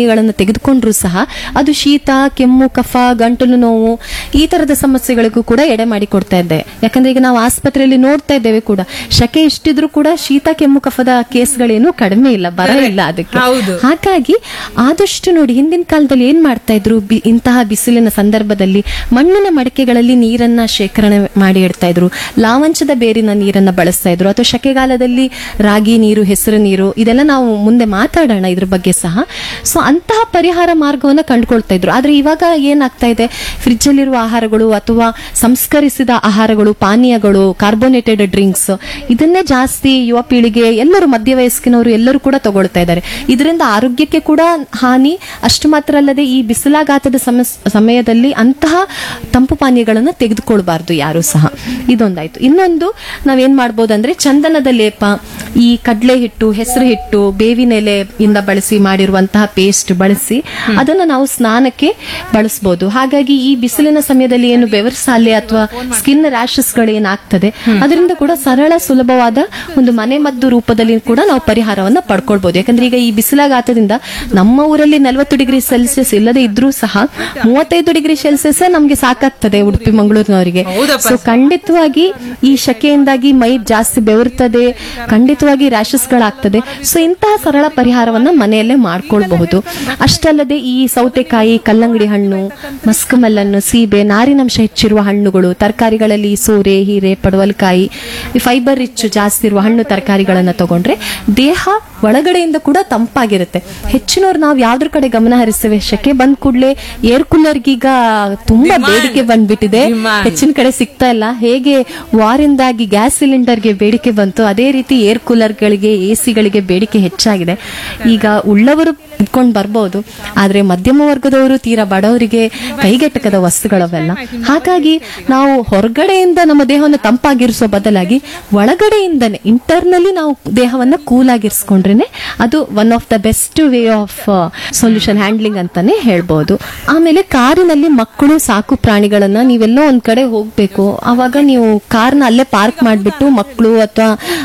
F: ಪಾನೀಯಗಳನ್ನು ತೆಗೆದುಕೊಂಡ್ರೂ ಸಹ ಅದು ಶೀತ ಕೆಮ್ಮು ಕಫ ಗಂಟಲು ನೋವು ಈ ತರದ ಸಮಸ್ಯೆಗಳಿಗೂ ಕೂಡ ಎಡೆ ಮಾಡಿ ಕೊಡ್ತಾ ಇದೆ ಯಾಕಂದ್ರೆ ಈಗ ನಾವು ಆಸ್ಪತ್ರೆಯಲ್ಲಿ ನೋಡ್ತಾ ಇದ್ದೇವೆ ಕೂಡ ಶಕೆ ಇಷ್ಟಿದ್ರು ಕೂಡ ಶೀತ ಕೆಮ್ಮು ಕಫದ ಕೇಸ್ಗಳೇನು ಕಡಿಮೆ ಇಲ್ಲ ಬರ ಇಲ್ಲ ಅದಕ್ಕೆ
E: ಹೌದು.
F: ಹಾಗಾಗಿ ಆದಷ್ಟು ನೋಡಿ ಹಿಂದಿನ ಕಾಲದಲ್ಲಿ ಏನ್ ಮಾಡ್ತಾ ಇದ್ರು ಬಿ- ಇಂತಹ ಬಿಸಿಲಿನ ಸಂದರ್ಭದಲ್ಲಿ ಮಣ್ಣಿನ ಮಡಕೆಗಳಲ್ಲಿ ನೀರನ್ನ ಶೇಖರಣೆ ಮಾಡಿ ಇಡ್ತಾ ಇದ್ರು ಲಾವಂಚದ ಬೇರಿನ ನೀರನ್ನ ಬಳಸ್ತಾ ಇದ್ರು ಅಥವಾ ಶಕೆಗಾಲದಲ್ಲಿ ರಾಗಿ ನೀರು ಹೆಸರು ನೀರು ಇದೆಲ್ಲ ನಾವು ಮುಂದೆ ಮಾತಾಡೋಣ ಇದ್ರ ಬಗ್ಗೆ ಸಹ ಸೊ ಅಂತಹ ಪರಿಹಾರ ಮಾರ್ಗವನ್ನ ಕಂಡುಕೊಳ್ತಾ ಇದ್ರು ಆದ್ರೆ ಇವಾಗ ಏನಾಗ್ತಾ ಇದೆ ಫ್ರಿಜ್ ಅಲ್ಲಿರುವ ಆಹಾರಗಳು ಅಥವಾ ಸಂಸ್ಕರಿಸಿದ ಆಹಾರಗಳು ಪಾನೀಯಗಳು ಕಾರ್ಬೋನೇಟೆಡ್ ಡ್ರಿಂಕ್ಸ್ ಇದನ್ನೇ ಜಾಸ್ತಿ ಯುವ ಪೀಳಿಗೆ ಎಲ್ಲರೂ ಮಧ್ಯವಯಸ್ಕಿನವರು ಎಲ್ಲರೂ ಕೂಡ ತಗೊಳ್ತಾ ಇದ್ದಾರೆ ಇದರಿಂದ ಆರೋಗ್ಯಕ್ಕೆ ಕೂಡ ಹಾನಿ ಅಷ್ಟು ಮಾತ್ರ ಅಲ್ಲದೆ ಈ ಬಿಸಿಲಾಘಾತದ ಸಮಸ್- ಸಮಯದಲ್ಲಿ ಅಂತಹ ತಂಪು ಪಾನೀಯಗಳನ್ನು ತೆಗೆದುಕೊಳ್ಬಾರ್ದು ಯಾರು ಸಹ ಇದೊಂದಾಯ್ತು ಇನ್ನೊಂದು ನಾವೇನ್ ಮಾಡ್ಬೋದು ಅಂದ್ರೆ ಚಂದನದ ಲೇಪ ಈ ಕಡಲೆ ಹಿಟ್ಟು ಹೆಸರು ಹಿಟ್ಟು ಬೇವಿನ ಎಲೆಯಿಂದ ಬಳಸಿ ಮಾಡಿರುವಂತಹ ಪೇಸ್ಟ್ ಬಳಸಿ ಅದನ್ನು ನಾವು ಸ್ನಾನಕ್ಕೆ ಬಳಸಬಹುದು ಹಾಗಾಗಿ ಈ ಬಿಸಿಲಿನ ಸಮಯದಲ್ಲಿ ಏನು ಬೆವರ್ಸಾಲೆ ಅಥವಾ ಸ್ಕಿನ್ ರ್ಯಾಶಸ್ ಗಳು ಏನಾಗ್ತದೆ ಅದರಿಂದ ಕೂಡ ಸರಳ ಸುಲಭವಾದ ಒಂದು ಮನೆಮದ್ದು ರೂಪದಲ್ಲಿ ಕೂಡ ನಾವು ಪರಿಹಾರವನ್ನ ಪಡ್ಕೊಳ್ಬಹುದು ಯಾಕಂದ್ರೆ ಈಗ ಈ ಬಿಸಿಲಾಘಾತದಿಂದ ನಮ್ಮ ಊರಲ್ಲಿ ನಲವತ್ತು ಡಿಗ್ರಿ ಸೆಲ್ಸಿಯಸ್ ಇಲ್ಲದೆ ಇದ್ರೂ ಸಹ ಮೂವತ್ತೈದು ಡಿಗ್ರಿ ಸೆಲ್ಸಿಯಸ್ ನಮ್ಗೆ ಸಾಕಾಗ್ತದೆ ಉಡುಪಿ ಮಂಗಳೂರಿನವರಿಗೆ
E: ಹೌದಪ್ಪ.
F: ಸೊ ಖಂಡಿತವಾಗಿ ಈ ಶಕೆಯಿಂದಾಗಿ ಮೈ ಜಾಸ್ತಿ ಬೆವರ್ತದೆ ಖಂಡಿತವಾಗಿ ರ್ಯಾಶಸ್ ಗಳಾಗ್ತದೆ ಸೊ ಇಂತಹ ಸರಳ ಪರಿಹಾರವನ್ನ ಮನೆಯಲ್ಲೇ ಮಾಡ್ಕೊಳ್ಬಹುದು ಅಷ್ಟಲ್ಲದೆ ಈ ಸೌತೆಕಾಯಿ ಕಲ್ಲಂಗಡಿ ಹಣ್ಣು ಮಸ್ಕಮಲ್ಲನ್ನು ಸೀಬೆ ನಾರಿನಂಶ ಹೆಚ್ಚಿರುವ ಹಣ್ಣುಗಳು ತರಕಾರಿಗಳಲ್ಲಿ ಸೋರೆ ಹೀರೆ ಪಡವಲಕಾಯಿ ಫೈಬರ್ ರಿಚ್ ಜಾಸ್ತಿ ಇರುವ ಹಣ್ಣು ತರಕಾರಿಗಳನ್ನ ತಗೊಂಡ್ರೆ ದೇಹ ಒಳಗಡೆಯಿಂದ ಕೂಡ ತಂಪಾಗಿರುತ್ತೆ ಹೆಚ್ಚಿನವ್ರು ನಾವು ಯಾವ್ದ್ರ ಕಡೆ ಗಮನ ಹರಿಸ್ತೇವೆ ಶಕೆ ಬಂದ್ ಕೂಡಲೇ ಏರ್ ಕೂಲರ್ಗೀಗ ತುಂಬಾ
E: Demand.
F: ಬೇಡಿಕೆ ಬಂದ್ಬಿಟ್ಟಿದೆ
E: Demand.
F: ಹೆಚ್ಚಿನ ಕಡೆ ಸಿಗ್ತಾ ಇಲ್ಲ ಹೇಗೆ ವಾರಿಂದಾಗಿ ಗ್ಯಾಸ್ ಸಿಲಿಂಡರ್ಗೆ ಬೇಡಿಕೆ ಬಂತು ಅದೇ ರೀತಿ ಏರ್ ಕೂಲರ್ಗಳಿಗೆ ಎಸಿಗಳಿಗೆ ಬೇಡಿಕೆ ಹೆಚ್ಚಾಗಿದೆ ಈಗ ಉಳ್ಳವರು ಇಟ್ಕೊಂಡು ಬರ್ಬೋದು ಆದ್ರೆ ಮಧ್ಯಮ ವರ್ಗದವರು ತೀರಾ ಬಡವರಿಗೆ ಕೈಗೆಟಕದ ವಸ್ತುಗಳವೆಲ್ಲ ಹಾಗಾಗಿ ನಾವು ಹೊರಗಡೆಯಿಂದ ನಮ್ಮ ದೇಹವನ್ನು ತಂಪಾಗಿರಿಸೋ ಬದಲಾಗಿ ಒಳಗಡೆಯಿಂದನೇ ಇಂಟರ್ನಲ್ಲಿ ನಾವು ದೇಹವನ್ನ ಕೂಲ್ ಆಗಿರಿಸ್ಕೊಂಡ್ರೇನೆ ಅದು one of the best way of solution handling ಅಂತಾನೆ ಹೇಳ್ಬೋದು ಆಮೇಲೆ ಕಾರಿನಲ್ಲಿ ಮಕ್ಕಳು ಸಾಕು ಪ್ರಾಣಿಗಳನ್ನ ನೀವೆಲ್ಲೋ ಒಂದ್ ಕಡೆ ಹೋಗ್ಬೇಕು ಅವಾಗ ನೀವು ಕಾರ್ನ ಅಲ್ಲೇ ಪಾರ್ಕ್ ಮಾಡ್ಬಿಟ್ಟು ಮಕ್ಕಳು ಅಥವಾ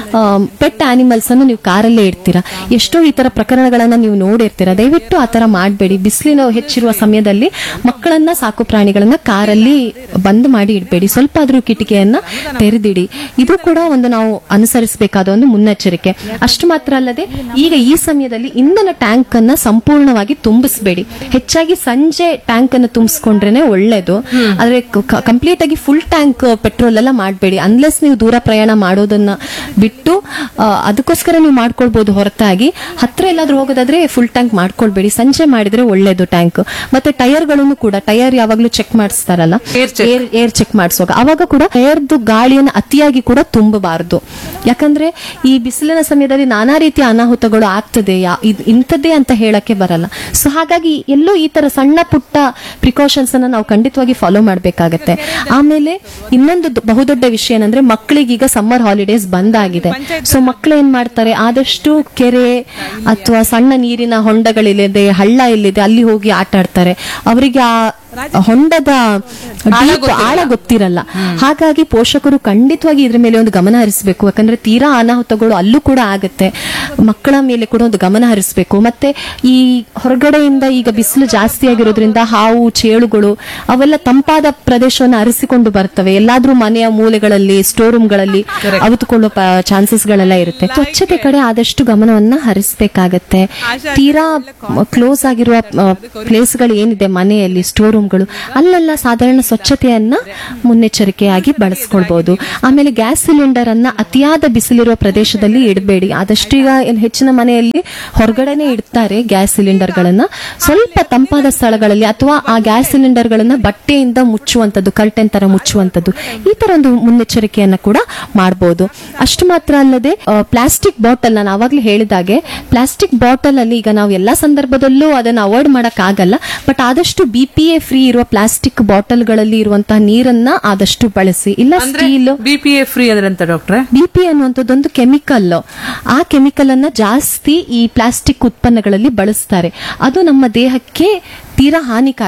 F: ಪೆಟ್ ಆನಿಮಲ್ಸ್ ಅನ್ನು ನೀವು ಕಾರಲ್ಲೇ ಇಡ್ತೀರಾ ಎಷ್ಟೋ ಈ ತರ ಪ್ರಕರಣಗಳನ್ನ ನೀವು ನೋಡಿರ್ತೀರಾ ದಯವಿಟ್ಟು ಆ ತರ ಮಾಡಬೇಡಿ ಬಿಸಿಲಿನ ಹೆಚ್ಚಿರುವ ಸಮಯದಲ್ಲಿ ಮಕ್ಕಳನ್ನ ಸಾಕು ಪ್ರಾಣಿಗಳನ್ನ ಕಾರಲ್ಲಿ ಬಂದ್ ಮಾಡಿ ಇಡಬೇಡಿ ಸ್ವಲ್ಪ ಆದ್ರೂ ಕಿಟಿಕಿಯನ್ನ ತೆರೆದಿಡಿ ಇದು ಕೂಡ ಒಂದು ನಾವು ಅನುಸರಿಸಬೇಕಾದ ಒಂದು ಮುನ್ನೆಚ್ಚರಿಕೆ ಅಷ್ಟು ಮಾತ್ರ ಅಲ್ಲದೆ ಈಗ ಈ ಸಮಯದಲ್ಲಿ ಇಂಧನ ಟ್ಯಾಂಕ್ ಅನ್ನ ಸಂಪೂರ್ಣವಾಗಿ ತುಂಬಿಸಬೇಡಿ ಹೆಚ್ಚಾಗಿ ಸಂಜೆ ಟ್ಯಾಂಕ್ ಅನ್ನು ತುಂಬಿಸ್ಕೊಂಡ್ರೇನೆ ಒಳ್ಳೇದು ಆದ್ರೆ ಕಂಪ್ಲೀಟ್ ಆಗಿ ಫುಲ್ ಟ್ಯಾಂಕ್ ಪೆಟ್ರೋಲ್ ಎಲ್ಲ ಮಾಡಬೇಡಿ ಅನ್ಲೆಸ್ ನೀವು ದೂರ ಪ್ರಯಾಣ ಮಾಡೋದನ್ನ ಬಿಟ್ಟು ಆ, ಅದಕ್ಕೋಸ್ಕರ ನೀವು ಮಾಡ್ಕೊಳ್ಬಹುದು ಹೊರತಾಗಿ ಹತ್ರ ಎಲ್ಲಾದ್ರೂ ಹೋಗೋದಾದ್ರೆ ಫುಲ್ ಟ್ಯಾಂಕ್ ಮಾಡ್ಕೊಳ್ಬೇಡಿ ಸಂಜೆ ಮಾಡಿದ್ರೆ ಒಳ್ಳೇದು ಟ್ಯಾಂಕ್ ಮತ್ತೆ ಟೈರ್ಗಳನ್ನು ಕೂಡ ಟೈರ್ ಯಾವಾಗ್ಲೂ ಚೆಕ್ ಮಾಡಿಸ್ತಾರಲ್ಲ
E: Air check.
F: Air air check ಮಾಡಿಸುವಾಗ ಅವಾಗ ಕೂಡ ಏರ್ದು ಗಾಳಿಯನ್ನು ಅತಿಯಾಗಿ ಕೂಡ ತುಂಬಬಾರದು ಯಾಕಂದ್ರೆ ಈ ಬಿಸಿಲಿನ ಸಮಯದಲ್ಲಿ ನಾನಾ ರೀತಿಯ ಅನಾಹುತಗಳು ಆಗ್ತದೆ ಯಾ- ಇದ್- ಇಂಥದ್ದೇ ಅಂತ ಹೇಳಕ್ಕೆ ಬರಲ್ಲ ಸೊ ಹಾಗಾಗಿ ಎಲ್ಲೋ ಈ ತರ ಸಣ್ಣ ಪುಟ್ಟ ಪ್ರಿಕಾಷನ್ಸ್ ಅನ್ನ ನಾವು ಖಂಡಿತವಾಗಿ ಫಾಲೋ ಮಾಡ್ಬೇಕಾಗತ್ತೆ ಆಮೇಲೆ ಇನ್ನೊಂದು ದೊ- ಬಹುದೊಡ್ಡ ವಿಷಯ ಏನಂದ್ರೆ ಮಕ್ಕಳಿಗೀಗ ಸಮ್ಮರ್ ಹಾಲಿಡೇಸ್ ಬಂದಾಗಿದೆ ಸೊ ಮಕ್ಕಳು ಏನ್ ಮಾಡ್ತಾರೆ ಆದಷ್ಟು ಕೆರೆ ಅಥವಾ ಸಣ್ಣ ನೀರಿನ ಹೊಂಡಗಳಿಲ್ಲಿದೆ ಹಳ್ಳ ಇಲ್ಲಿದೆ ಅಲ್ಲಿ ಹೋಗಿ ಆಟ ಆಡ್ತಾರೆ ಅವರಿಗೆ ಆ ಹೊಂಡದ deep ಆಳ ಗೊತ್ತಿರಲ್ಲ ಹಾಗಾಗಿ ಪೋಷಕರು ಖಂಡಿತವಾಗಿ ಇದ್ರ ಮೇಲೆ ಒಂದು ಗಮನ ಹರಿಸಬೇಕು ಯಾಕಂದ್ರೆ ತೀರಾ ಅನಾಹುತಗಳು ಅಲ್ಲೂ ಕೂಡ ಆಗುತ್ತೆ ಮಕ್ಕಳ ಮೇಲೆ ಕೂಡ ಒಂದು ಗಮನ ಹರಿಸಬೇಕು ಮತ್ತೆ ಈ ಹೊರಗಡೆಯಿಂದ ಈಗ ಬಿಸಿಲು ಜಾಸ್ತಿ ಆಗಿರೋದ್ರಿಂದ ಹಾವು ಚೇಳುಗಳು ಅವೆಲ್ಲ ತಂಪಾದ ಪ್ರದೇಶವನ್ನು ಅರಿಸಿಕೊಂಡು ಬರ್ತವೆ ಎಲ್ಲಾದ್ರೂ ಮನೆಯ ಮೂಲೆಗಳಲ್ಲಿ ಸ್ಟೋರ್ ರೂಮ್ಗಳಲ್ಲಿ ಅವಿತುಕೊಳ್ಳೋ ಚಾನ್ಸಸ್ ಗಳೆಲ್ಲ ಇರುತ್ತೆ ಸ್ವಚ್ಛತೆ ಕಡೆ ಆದಷ್ಟು ಗಮನವನ್ನ ಹರಿಸಬೇಕಾಗತ್ತೆ ತೀರಾ ಕ್ಲೋಸ್ ಆಗಿರುವ ಪ್ಲೇಸ್ಗಳು ಏನಿದೆ ಮನೆಯಲ್ಲಿ ಸ್ಟೋರ್ ರೂಮ್ಗಳು ಅಲ್ಲೆಲ್ಲ ಸಾಧಾರಣ ಸ್ವಚ್ಛತೆಯನ್ನ ಮುನ್ನೆಚ್ಚರಿಕೆಯಾಗಿ ಬಳಸ್ಕೊಳ್ಬಹುದು ಆಮೇಲೆ ಗ್ಯಾಸ್ ಸಿಲಿಂಡರ್ ಅನ್ನ ಅತಿಯಾದ ಬಿಸಿಲಿರುವ ಪ್ರದೇಶದಲ್ಲಿ ಇಡಬೇಡಿ ಆದಷ್ಟು ಈಗ ಏನ್ ಹೆಚ್ಚಿನ ಮನೆಯಲ್ಲಿ ಹೊರಗಡೆನೆ ಇಡ್ತಾರೆ ಗ್ಯಾಸ್ ಸಿಲಿಂಡರ್ ಗಳನ್ನ ಸ್ವಲ್ಪ ತಂಪಾದ ಸ್ಥಳಗಳಲ್ಲಿ ಅಥವಾ ಆ ಗ್ಯಾಸ್ ಸಿಲಿಂಡರ್ ಗಳನ್ನ ಬಟ್ಟೆಯಿಂದ ಮುಚ್ಚುವಂತದ್ದು ಕರ್ಟೆನ್ ತರ ಮುಚ್ಚುವಂತದ್ದು ಈ ತರ ಒಂದು ಮುನ್ನೆಚ್ಚರಿಕೆಯನ್ನ ಕೂಡ ಮಾಡಬಹುದು ಅಷ್ಟು ಮಾತ್ರ ಅಲ್ಲದೆ ಪ್ಲಾಸ್ಟಿಕ್ ಬಾಟಲ್ ನಾನು ಆವಾಗ್ಲೇ ಹೇಳಿದಾಗೆ ಪ್ಲಾಸ್ಟಿಕ್ ಬಾಟಲ್ ಅಲ್ಲಿ ಈಗ ನಾವು ಎಲ್ಲಾ ಸಂದರ್ಭದಲ್ಲೂ ಅದನ್ನ ಅವಾಯ್ಡ್ ಮಾಡಕ್ ಆಗಲ್ಲ ಬಟ್ ಆದಷ್ಟು ಬಿ ಪಿ ಎ ಫ್ರೀ ಇರುವ ಪ್ಲಾಸ್ಟಿಕ್ ಬಾಟಲ್ಗಳಲ್ಲಿ ಇರುವಂತಹ ನೀರನ್ನ ಆದಷ್ಟು ಬಳಸಿ ಇಲ್ಲ steel
E: B P A free ಅಂದ್ರೆ ಅಂತ ಡಾಕ್ಟ್ರೆ
F: ಬಿಪಿ ಅನ್ನುವಂಥದ್ದೊಂದು ಕೆಮಿಕಲ್ ಆ ಕೆಮಿಕಲ್ ಅನ್ನ ಜಾಸ್ತಿ ಈ ಪ್ಲಾಸ್ಟಿಕ್ ಉತ್ಪನ್ನಗಳಲ್ಲಿ ಬಳಸ್ತಾರೆ ಅದು ನಮ್ಮ ದೇಹಕ್ಕೆ ತೀರಾ ಹಾನಿಕಾರಕ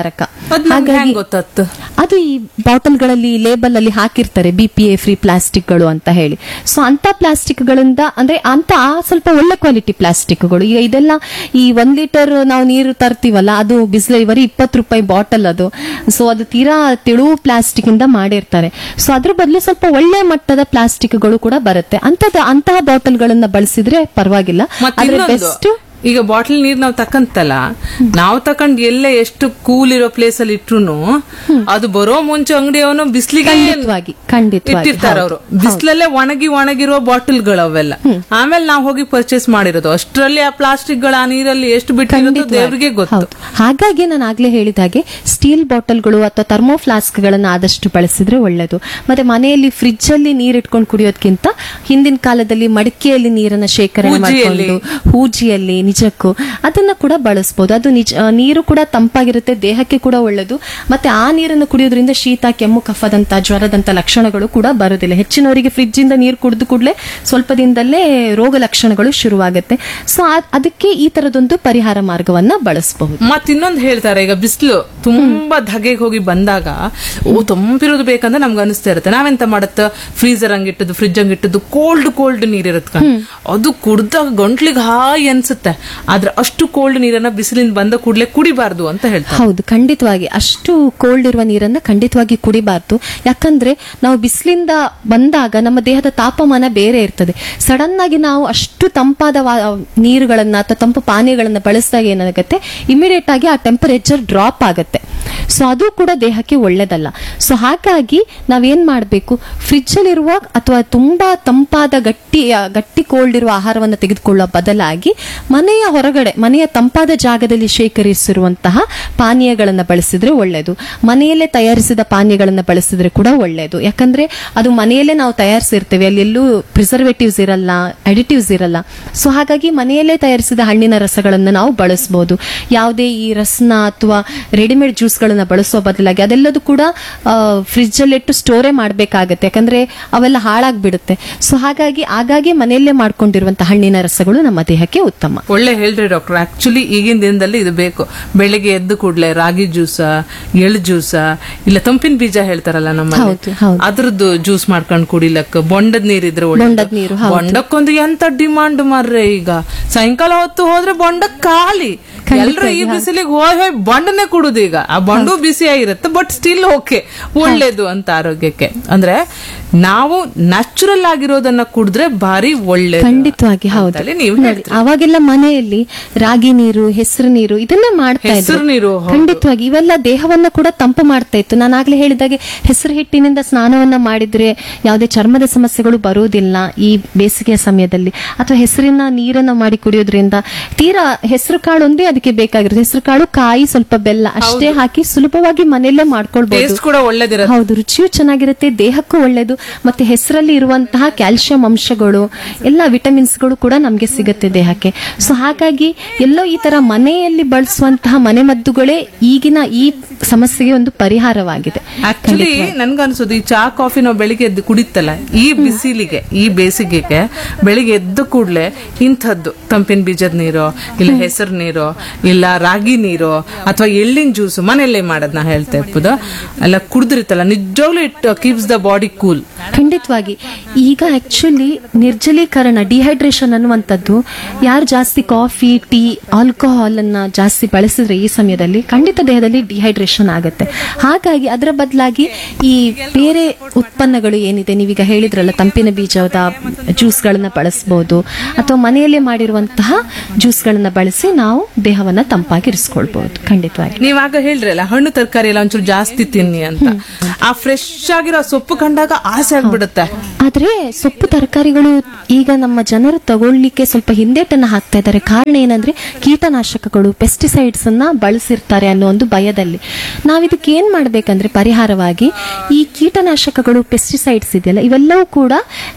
E: ಅದ್ ನಮ್ಗೆ ಹೆಂಗ್ ಗೊತ್ತಾತ್ತು
F: ಅದು ಈ ಬಾಟಲ್ಗಳಲ್ಲಿ ಲೇಬಲ್ ಅಲ್ಲಿ ಹಾಕಿರ್ತಾರೆ ಬಿ ಪಿ ಎ ಫ್ರೀ ಪ್ಲಾಸ್ಟಿಕ್ಗಳು ಅಂತ ಹೇಳಿ ಸೊ ಅಂತ ಪ್ಲಾಸ್ಟಿಕ್ಗಳಿಂದ ಅಂದ್ರೆ ಅಂತ ಆ ಸ್ವಲ್ಪ ಒಳ್ಳೆ ಕ್ವಾಲಿಟಿ ಪ್ಲಾಸ್ಟಿಕ್ಗಳು ಈಗ ಇದೆಲ್ಲ ಈ ಒಂದ್ ಲೀಟರ್ ನಾವು ನೀರು ತರ್ತೀವಲ್ಲ ಅದು ಬಿಸಿಲು ಬರೀ ಇಪ್ಪತ್ತು ರೂಪಾಯಿ ಬಾಟಲ್ ಅದು ಸೊ ಅದು ತೀರಾ ತೆಳುವು ಪ್ಲಾಸ್ಟಿಕ್ ಇಂದ ಮಾಡಿರ್ತಾರೆ ಸೊ ಅದ್ರ ಬದಲು ಸ್ವಲ್ಪ ಒಳ್ಳೆ ಮಟ್ಟದ ಪ್ಲಾಸ್ಟಿಕ್ಗಳು ಕೂಡ ಬರುತ್ತೆ ಅಂತದ ಅಂತಹ ಬಾಟಲ್ಗಳನ್ನ ಬಳಸಿದ್ರೆ ಪರವಾಗಿಲ್ಲ
E: ಮತ್ತೆ
F: ಆದ್ರೆ
E: ಇನ್ನೊಂದು,
F: ಬೆಸ್ಟ್
E: ಈಗ ಬಾಟಲ್ ನೀರ್ ನಾವು ತಕಂತಲ್ಲ ನಾವು ತಕೊಂಡ್ ಎಲ್ಲೇ ಎಷ್ಟು ಕೂಲ್ ಇರೋ ಪ್ಲೇಸ್ ಅಲ್ಲಿ ಇಟ್ರು ಅದು ಬರೋ ಮುಂಚೆ ಅಂಗಡಿಯವನು ಬಿಸ್ಲಿಗೆ
F: ಖಂಡಿತವಾಗಿ, ಖಂಡಿತವಾಗಿ,
E: ಇಟ್ಟಿರ್ತಾರ ಅವರು
F: ಹೌದು,
E: ಬಿಸ್ಲಲ್ಲೇ ಒಣಗಿ ಒಣಗಿರೋ ಬಾಟಲ್ಗಳು ಅವೆಲ್ಲ ಆಮೇಲೆ ನಾವು ಹೋಗಿ ಪರ್ಚೇಸ್ ಮಾಡಿರೋದು ಅಷ್ಟರಲ್ಲಿ ಆ ಪ್ಲಾಸ್ಟಿಕ್ ಗಳ ಆ ನೀರಲ್ಲಿ ಎಷ್ಟು ಬಿಟ್ಟಿರೋದು
F: ಖಂಡಿತವಾಗಿ.
E: ದೇವ್ರಿಗೆ ಗೊತ್ತು
F: ಹೌದು. ಹಾಗಾಗಿ ನಾನು ಆಗ್ಲೇ ಹೇಳಿದ ಹಾಗೆ ಸ್ಟೀಲ್ ಬಾಟಲ್ಗಳು ಅಥವಾ ಥರ್ಮೋ ಫ್ಲಾಸ್ಕ್ ಗಳನ್ನ ಆದಷ್ಟು ಬಳಸಿದ್ರೆ ಒಳ್ಳೆಯದು ಮತ್ತೆ ಮನೆಯಲ್ಲಿ ಫ್ರಿಡ್ಜ್ ಅಲ್ಲಿ ನೀರ್ ಇಟ್ಕೊಂಡು ಕುಡಿಯೋದ್ಕಿಂತ ಹಿಂದಿನ ಕಾಲದಲ್ಲಿ ಮಡಿಕೆಯಲ್ಲಿ ನೀರನ್ನ ಶೇಖರಣೆ
E: ಹೂಜಿಯಲ್ಲಿ.
F: ಮಾಡಿಕೊಂಡು ಹೂಜಿಯಲ್ಲಿ ನಿಜಕ್ಕೂ ಅದನ್ನ ಕೂಡ ಬಳಸಬಹುದು ಅದು ನಿಜ ಆ, ನೀರು ಕೂಡ ತಂಪಾಗಿರುತ್ತೆ ದೇಹಕ್ಕೆ ಕೂಡ ಒಳ್ಳೆಯದು ಮತ್ತೆ ಆ ನೀರನ್ನು ಕುಡಿಯೋದ್ರಿಂದ ಶೀತ ಕೆಮ್ಮು ಕಫದಂತ ಜ್ವರದಂತ ಲಕ್ಷಣಗಳು ಕೂಡ ಬರೋದಿಲ್ಲ ಹೆಚ್ಚಿನವರಿಗೆ ಫ್ರಿಡ್ಜ್ ಇಂದ ನೀರು ಕುಡಿದು ಕೂಡಲೇ ಸ್ವಲ್ಪ ದಿನದಲ್ಲೇ ರೋಗ ಲಕ್ಷಣಗಳು ಶುರುವಾಗುತ್ತೆ ಸೊ ಅದಕ್ಕೆ ಈ ತರದೊಂದು ಪರಿಹಾರ ಮಾರ್ಗವನ್ನ ಬಳಸಬಹುದು
E: ಮತ್ ಇನ್ನೊಂದು ಹೇಳ್ತಾರೆ ಈಗ ಬಿಸಿಲು ತುಂಬಾ ಧಗೆಗೆ ಹೋಗಿ ಬಂದಾಗ ಓ ತಂಪಿರೋದು ಬೇಕಂದ್ರೆ ನಮ್ಗೆ ಅನಿಸ್ತಾ ಇರುತ್ತೆ ನಾವೆಂತ ಮಾಡತ್ತ ಫ್ರೀಸರ್ ಹಂಗಿಟ್ಟದ್ದು ಫ್ರಿಜ್ ಹಂಗಿಟ್ಟದ್ದು ಕೋಲ್ಡ್ ಕೋಲ್ಡ್ ನೀರ್ ಇರುತ್ತೆ ಅದು ಕುಡ್ದಾಗ ಗಂಟ್ಲಿಗೆ ಹಾಯ್ ಅನ್ಸುತ್ತೆ ಆದ್ರೆ ಅಷ್ಟು ಕೋಲ್ಡ್ ನೀರನ್ನ ಬಿಸಿಲಿಂದ ಬಂದ ಕೂಡಲೇ ಕುಡಿಬಾರ್ದು ಅಂತ ಹೇಳ್ತಾರೆ
F: ಹೌದು ಖಂಡಿತವಾಗಿ ಅಷ್ಟು ಕೋಲ್ಡ್ ಇರುವ ನೀರನ್ನ ಖಂಡಿತವಾಗಿ ಕುಡಿಬಾರ್ದು ಯಾಕಂದ್ರೆ ನಾವು ಬಿಸಿಲಿಂದ ಬಂದಾಗ ನಮ್ಮ ದೇಹದ ತಾಪಮಾನ ಬೇರೆ ಇರ್ತದೆ ಸಡನ್ ಆಗಿ ನಾವು ಅಷ್ಟು ತಂಪಾದ ವಾ- ನೀರುಗಳನ್ನ ಅಥವಾ ತಂಪು ಪಾನೀಯಗಳನ್ನ ಬಳಸಿದಾಗ ಏನಾಗುತ್ತೆ ಇಮಿಡಿಯೇಟ್ ಆಗಿ ಆ ಟೆಂಪರೇಚರ್ ಡ್ರಾಪ್ ಆಗುತ್ತೆ ಸೊ ಅದು ಕೂಡ ದೇಹಕ್ಕೆ ಒಳ್ಳೇದಲ್ಲ ಸೊ ಹಾಗಾಗಿ ನಾವೇನ್ ಮಾಡಬೇಕು ಫ್ರಿಡ್ಜ್ ಅಲ್ಲಿರುವ ಅಥವಾ ತುಂಬಾ ತಂಪಾದ ಗಟ್ಟಿ ಆ, ಗಟ್ಟಿ ಕೋಲ್ಡ್ ಇರುವ ಆಹಾರವನ್ನು ತೆಗೆದುಕೊಳ್ಳುವ ಬದಲಾಗಿ ಮನೆಯ ಹೊರಗಡೆ ಮನೆಯ ತಂಪಾದ ಜಾಗದಲ್ಲಿ ಶೇಖರಿಸಿರುವಂತಹ ಪಾನೀಯಗಳನ್ನು ಬಳಸಿದ್ರೆ ಒಳ್ಳೆಯದು ಮನೆಯಲ್ಲೇ ತಯಾರಿಸಿದ ಪಾನೀಯಗಳನ್ನು ಬಳಸಿದ್ರೆ ಕೂಡ ಒಳ್ಳೆಯದು ಯಾಕಂದ್ರೆ ಅದು ಮನೆಯಲ್ಲೇ ನಾವು ತಯಾರಿಸಿರ್ತೇವೆ ಅಲ್ಲಿ ಎಲ್ಲೂ ಪ್ರಿಸರ್ವೇಟಿವ್ಸ್ ಇರಲ್ಲ ಅಡಿಟಿವ್ಸ್ ಇರಲ್ಲ ಸೊ ಹಾಗಾಗಿ ಮನೆಯಲ್ಲೇ ತಯಾರಿಸಿದ ಹಣ್ಣಿನ ರಸಗಳನ್ನು ನಾವು ಬಳಸಬಹುದು ಯಾವುದೇ ಈ ರಸನ ಅಥವಾ ರೆಡಿಮೇಡ್ ಜ್ಯೂಸ್ಗಳನ್ನ ಬಳಸೋ ಬದಲಾಗಿ ಅದೆಲ್ಲದೂ ಕೂಡ ಫ್ರಿಜ್ ಅಲ್ಲಿ ಇಟ್ಟು ಸ್ಟೋರೇ ಮಾಡಬೇಕಾಗತ್ತೆ ಯಾಕಂದ್ರೆ ಅವೆಲ್ಲ ಹಾಳಾಗ್ಬಿಡುತ್ತೆ ಸೊ ಹಾಗಾಗಿ ಆಗಾಗ್ಗೆ ಮನೆಯಲ್ಲೇ ಮಾಡ್ಕೊಂಡಿರುವಂತಹ ಹಣ್ಣಿನ ರಸಗಳು ನಮ್ಮ ದೇಹಕ್ಕೆ ಉತ್ತಮ
E: ಒಳ್ಳೆ ಹೇಳ್ರಿ ಡಾಕ್ಟರ್ ಆಕ್ಚುಲಿ ಈಗಿನ ದಿನದಲ್ಲಿ ಇದು ಬೇಕು ಬೆಳಿಗ್ಗೆ ಎದ್ದು ಕೂಡ್ಲೆ ರಾಗಿ ಜ್ಯೂಸ ಎಳ್ ಜ್ಯೂಸ ಇಲ್ಲ ತಂಪಿನ ಬೀಜ ಹೇಳ್ತಾರಲ್ಲ ನಮ್ಮ
F: ಹೌದು, ಹೌದು.
E: ಅದ್ರದ್ದು ಜ್ಯೂಸ್ ಮಾಡ್ಕೊಂಡು ಕುಡಿಲಕ್ಕ ಬೊಂಡದ ನೀರಿದ್ರೆ ಒಳ್ಳೆದು.
F: ಬೊಂಡದ್ ನೀರು, ಹೌದು.
E: ಬೊಂಡಕ್ಕೊಂದು ಎಂತ ಡಿಮಾಂಡ್ ಮಾರ್ರೆ ಈಗ ಸಾಯಂಕಾಲ ಹೊತ್ತು ಹೋದ್ರೆ ಬೊಂಡ ಖಾಲಿ ಎಲ್ರು ಈ ಬಿಸಿಲಿಗೆ ಹೋಯ್ ಹೋಯ್ ಬೊಂಡನೆ ಕುಡುದು ಈಗ ಆ ಬೊಂಡು ಬಿಸಿ ಆಗಿರುತ್ತೆ ಬಟ್ ಸ್ಟಿಲ್ ಓಕೆ ಒಳ್ಳೇದು ಅಂತ ಆರೋಗ್ಯಕ್ಕೆ ಅಂದ್ರೆ ನಾವು ನ್ಯಾಚುರಲ್ ಆಗಿರೋದನ್ನ ಕುಡಿದ್ರೆ ಭಾರಿ ಒಳ್ಳೇದು
F: ಖಂಡಿತವಾಗಿ ಹೌದು
E: ಅಂತೇಳಿ ನೀವು
F: ನೋಡಿ,
E: ಹೇಳ್ತೀರಿ.
F: ಅವಾಗೆಲ್ಲ ಮನೆಯಲ್ಲಿ ರಾಗಿ ನೀರು ಹೆಸರು ನೀರು ಇದನ್ನ ಮಾಡ್ತಾ ಇದ್ರು
E: ಹೆಸ್ರು ನೀರು, ಹೌದು.
F: ಖಂಡಿತವಾಗಿ ಇವೆಲ್ಲ ದೇಹವನ್ನ ಕೂಡ ತಂಪು ಮಾಡ್ತಾ ಇತ್ತು ನಾನು ಆಗ್ಲೇ ಹೇಳಿದಾಗೆ ಹೆಸರು ಹಿಟ್ಟಿನಿಂದ ಸ್ನಾನವನ್ನ ಮಾಡಿದ್ರೆ ಯಾವುದೇ ಚರ್ಮದ ಸಮಸ್ಯೆಗಳು ಬರುವುದಿಲ್ಲ ಈ ಬೇಸಿಗೆಯ ಸಮಯದಲ್ಲಿ ಅಥವಾ ಹೆಸರಿನ ನೀರನ್ನ ಮಾಡಿ ಕುಡಿಯೋದ್ರಿಂದ ತೀರಾ ಹೆಸರು ಕಾಳು ಒಂದೇ ಅದಕ್ಕೆ ಬೇಕಾಗಿರುತ್ತೆ ಹೆಸರು ಕಾಳು ಕಾಯಿ ಸ್ವಲ್ಪ ಬೆಲ್ಲ ಅಷ್ಟೇ ಹಾಕಿ ಸುಲಭವಾಗಿ ಮನೆಯಲ್ಲೇ ಮಾಡ್ಕೊಳ್ಬಹುದು
E: ಟೇಸ್ಟ್ ಕೂಡ ಒಳ್ಳೇದಿರುತ್ತೆ
F: ಹೌದು ರುಚಿಯೂ ಚೆನ್ನಾಗಿರುತ್ತೆ ದೇಹಕ್ಕೂ ಒಳ್ಳೆಯದು ಮತ್ತೆ ಹೆಸರಲ್ಲಿ ಇರುವಂತಹ ಕ್ಯಾಲ್ಸಿಯಂ ಅಂಶಗಳು ಎಲ್ಲ ವಿಟಮಿನ್ಸ್ಗಳು ಕೂಡ ನಮಗೆ ಸಿಗುತ್ತೆ ದೇಹಕ್ಕೆ ಸೊ ಹಾಗಾಗಿ ಎಲ್ಲೋ ಈ ತರ ಮನೆಯಲ್ಲಿ ಬಳಸುವಂತಹ ಮನೆಮದ್ದುಗಳೇ ಈಗಿನ ಈ ಸಮಸ್ಯೆಗೆ ಒಂದು ಪರಿಹಾರವಾಗಿದೆ
E: ಆಕ್ಚುಲಿ ನನ್ಗನ್ಸೋದು ಈ ಚಾ ಕಾಫಿ ನಾವು ಬೆಳಿಗ್ಗೆ ಎದ್ದು ಕುಡಿತಲ್ಲ ಈ ಬಿಸಿಲಿಗೆ ಈ ಬೇಸಿಗೆಗೆ ಬೆಳಿಗ್ಗೆ ಎದ್ದ ಕೂಡ್ಲೆ ಇಂಥದ್ದು ತಂಪಿನ ಬೀಜದ ನೀರು ಇಲ್ಲ ಹೆಸರು ನೀರು ಇಲ್ಲ ರಾಗಿ ನೀರು ಅಥವಾ ಎಳ್ಳಿನ ಜ್ಯೂಸ್ ಮನೆಯಲ್ಲೇ ಮಾಡೋದ್ ನಾ ಹೇಳ್ತಾ ಇಪ್ಪದು ಎಲ್ಲ ಕುಡ್ದಿರ್ತಲ್ಲ ನಿಜವಾಗ್ಲೂ it keeps the body cool
F: ಖಂಡಿತವಾಗಿ ಈಗ ಆಕ್ಚುಲಿ ನಿರ್ಜಲೀಕರಣ ಡಿಹೈಡ್ರೇಷನ್ ಅನ್ನುವಂಥದ್ದು ಯಾರು ಜಾಸ್ತಿ ಕಾಫಿ ಟೀ ಆಲ್ಕೋಹಾಲ್ ಅನ್ನ ಜಾಸ್ತಿ ಬಳಸಿದ್ರೆ ಈ ಸಮಯದಲ್ಲಿ ಖಂಡಿತ ದೇಹದಲ್ಲಿ ಡಿಹೈಡ್ರೇಷನ್ ಆಗುತ್ತೆ ಹಾಗಾಗಿ ಅದರ ಬದಲಾಗಿ ಈ ಬೇರೆ ಉತ್ಪನ್ನಗಳು ಏನಿದೆ ನೀವೀಗ ಹೇಳಿದ್ರಲ್ಲ ತಂಪಿನ ಬೀಜದ ಜ್ಯೂಸ್ಗಳನ್ನ ಬಳಸಬಹುದು ಅಥವಾ ಮನೆಯಲ್ಲೇ ಮಾಡಿರುವಂತಹ ಜ್ಯೂಸ್ಗಳನ್ನ ಬಳಸಿ ನಾವು ದೇಹವನ್ನ ತಂಪಾಗಿರಿಸ್ಕೊಳ್ಬಹುದು ಖಂಡಿತವಾಗಿ
E: ನೀವಾಗ ಹೇಳ್ರಲ್ಲ ಹಣ್ಣು ತರಕಾರಿ ಎಲ್ಲ ಒಂಚೂರು ಜಾಸ್ತಿ ತಿನ್ನಿ ಅಂತ ಆ ಫ್ರೆಶ್ ಆಗಿರೋ ಸೊಪ್ಪು ಕಂಡಾಗ ಆಸೆ ಆಗ್ಬಿಡುತ್ತೆ
F: ಆದ್ರೆ ಸೊಪ್ಪು ತರಕಾರಿಗಳು ಈಗ ನಮ್ಮ ಜನರು ತಗೊಳ್ಳಿಕ್ಕೆ ಸ್ವಲ್ಪ ಹಿಂದೇಟನ್ನ ಹಾಕ್ತಾ ಇದ್ದಾರೆ ಕಾರಣ ಏನಂದ್ರೆ ಕೀಟನಾಶಕಗಳು ಪೆಸ್ಟಿಸೈಡ್ಸ್ ಅನ್ನ ಬಳಸಿರ್ತಾರೆ ಅನ್ನೋ ಒಂದು ಭಯದಲ್ಲಿ ನಾವಿದಕ್ಕೆ ಏನ್ ಮಾಡ್ಬೇಕಂದ್ರೆ ಪರಿಹಾರವಾಗಿ ಈ ಕೀಟನಾಶಕಗಳು ಪೆಸ್ಟಿಸೈಡ್ಸ್ ಇದೆಯಲ್ಲ ಇವೆಲ್ಲವೂ ಕೂಡ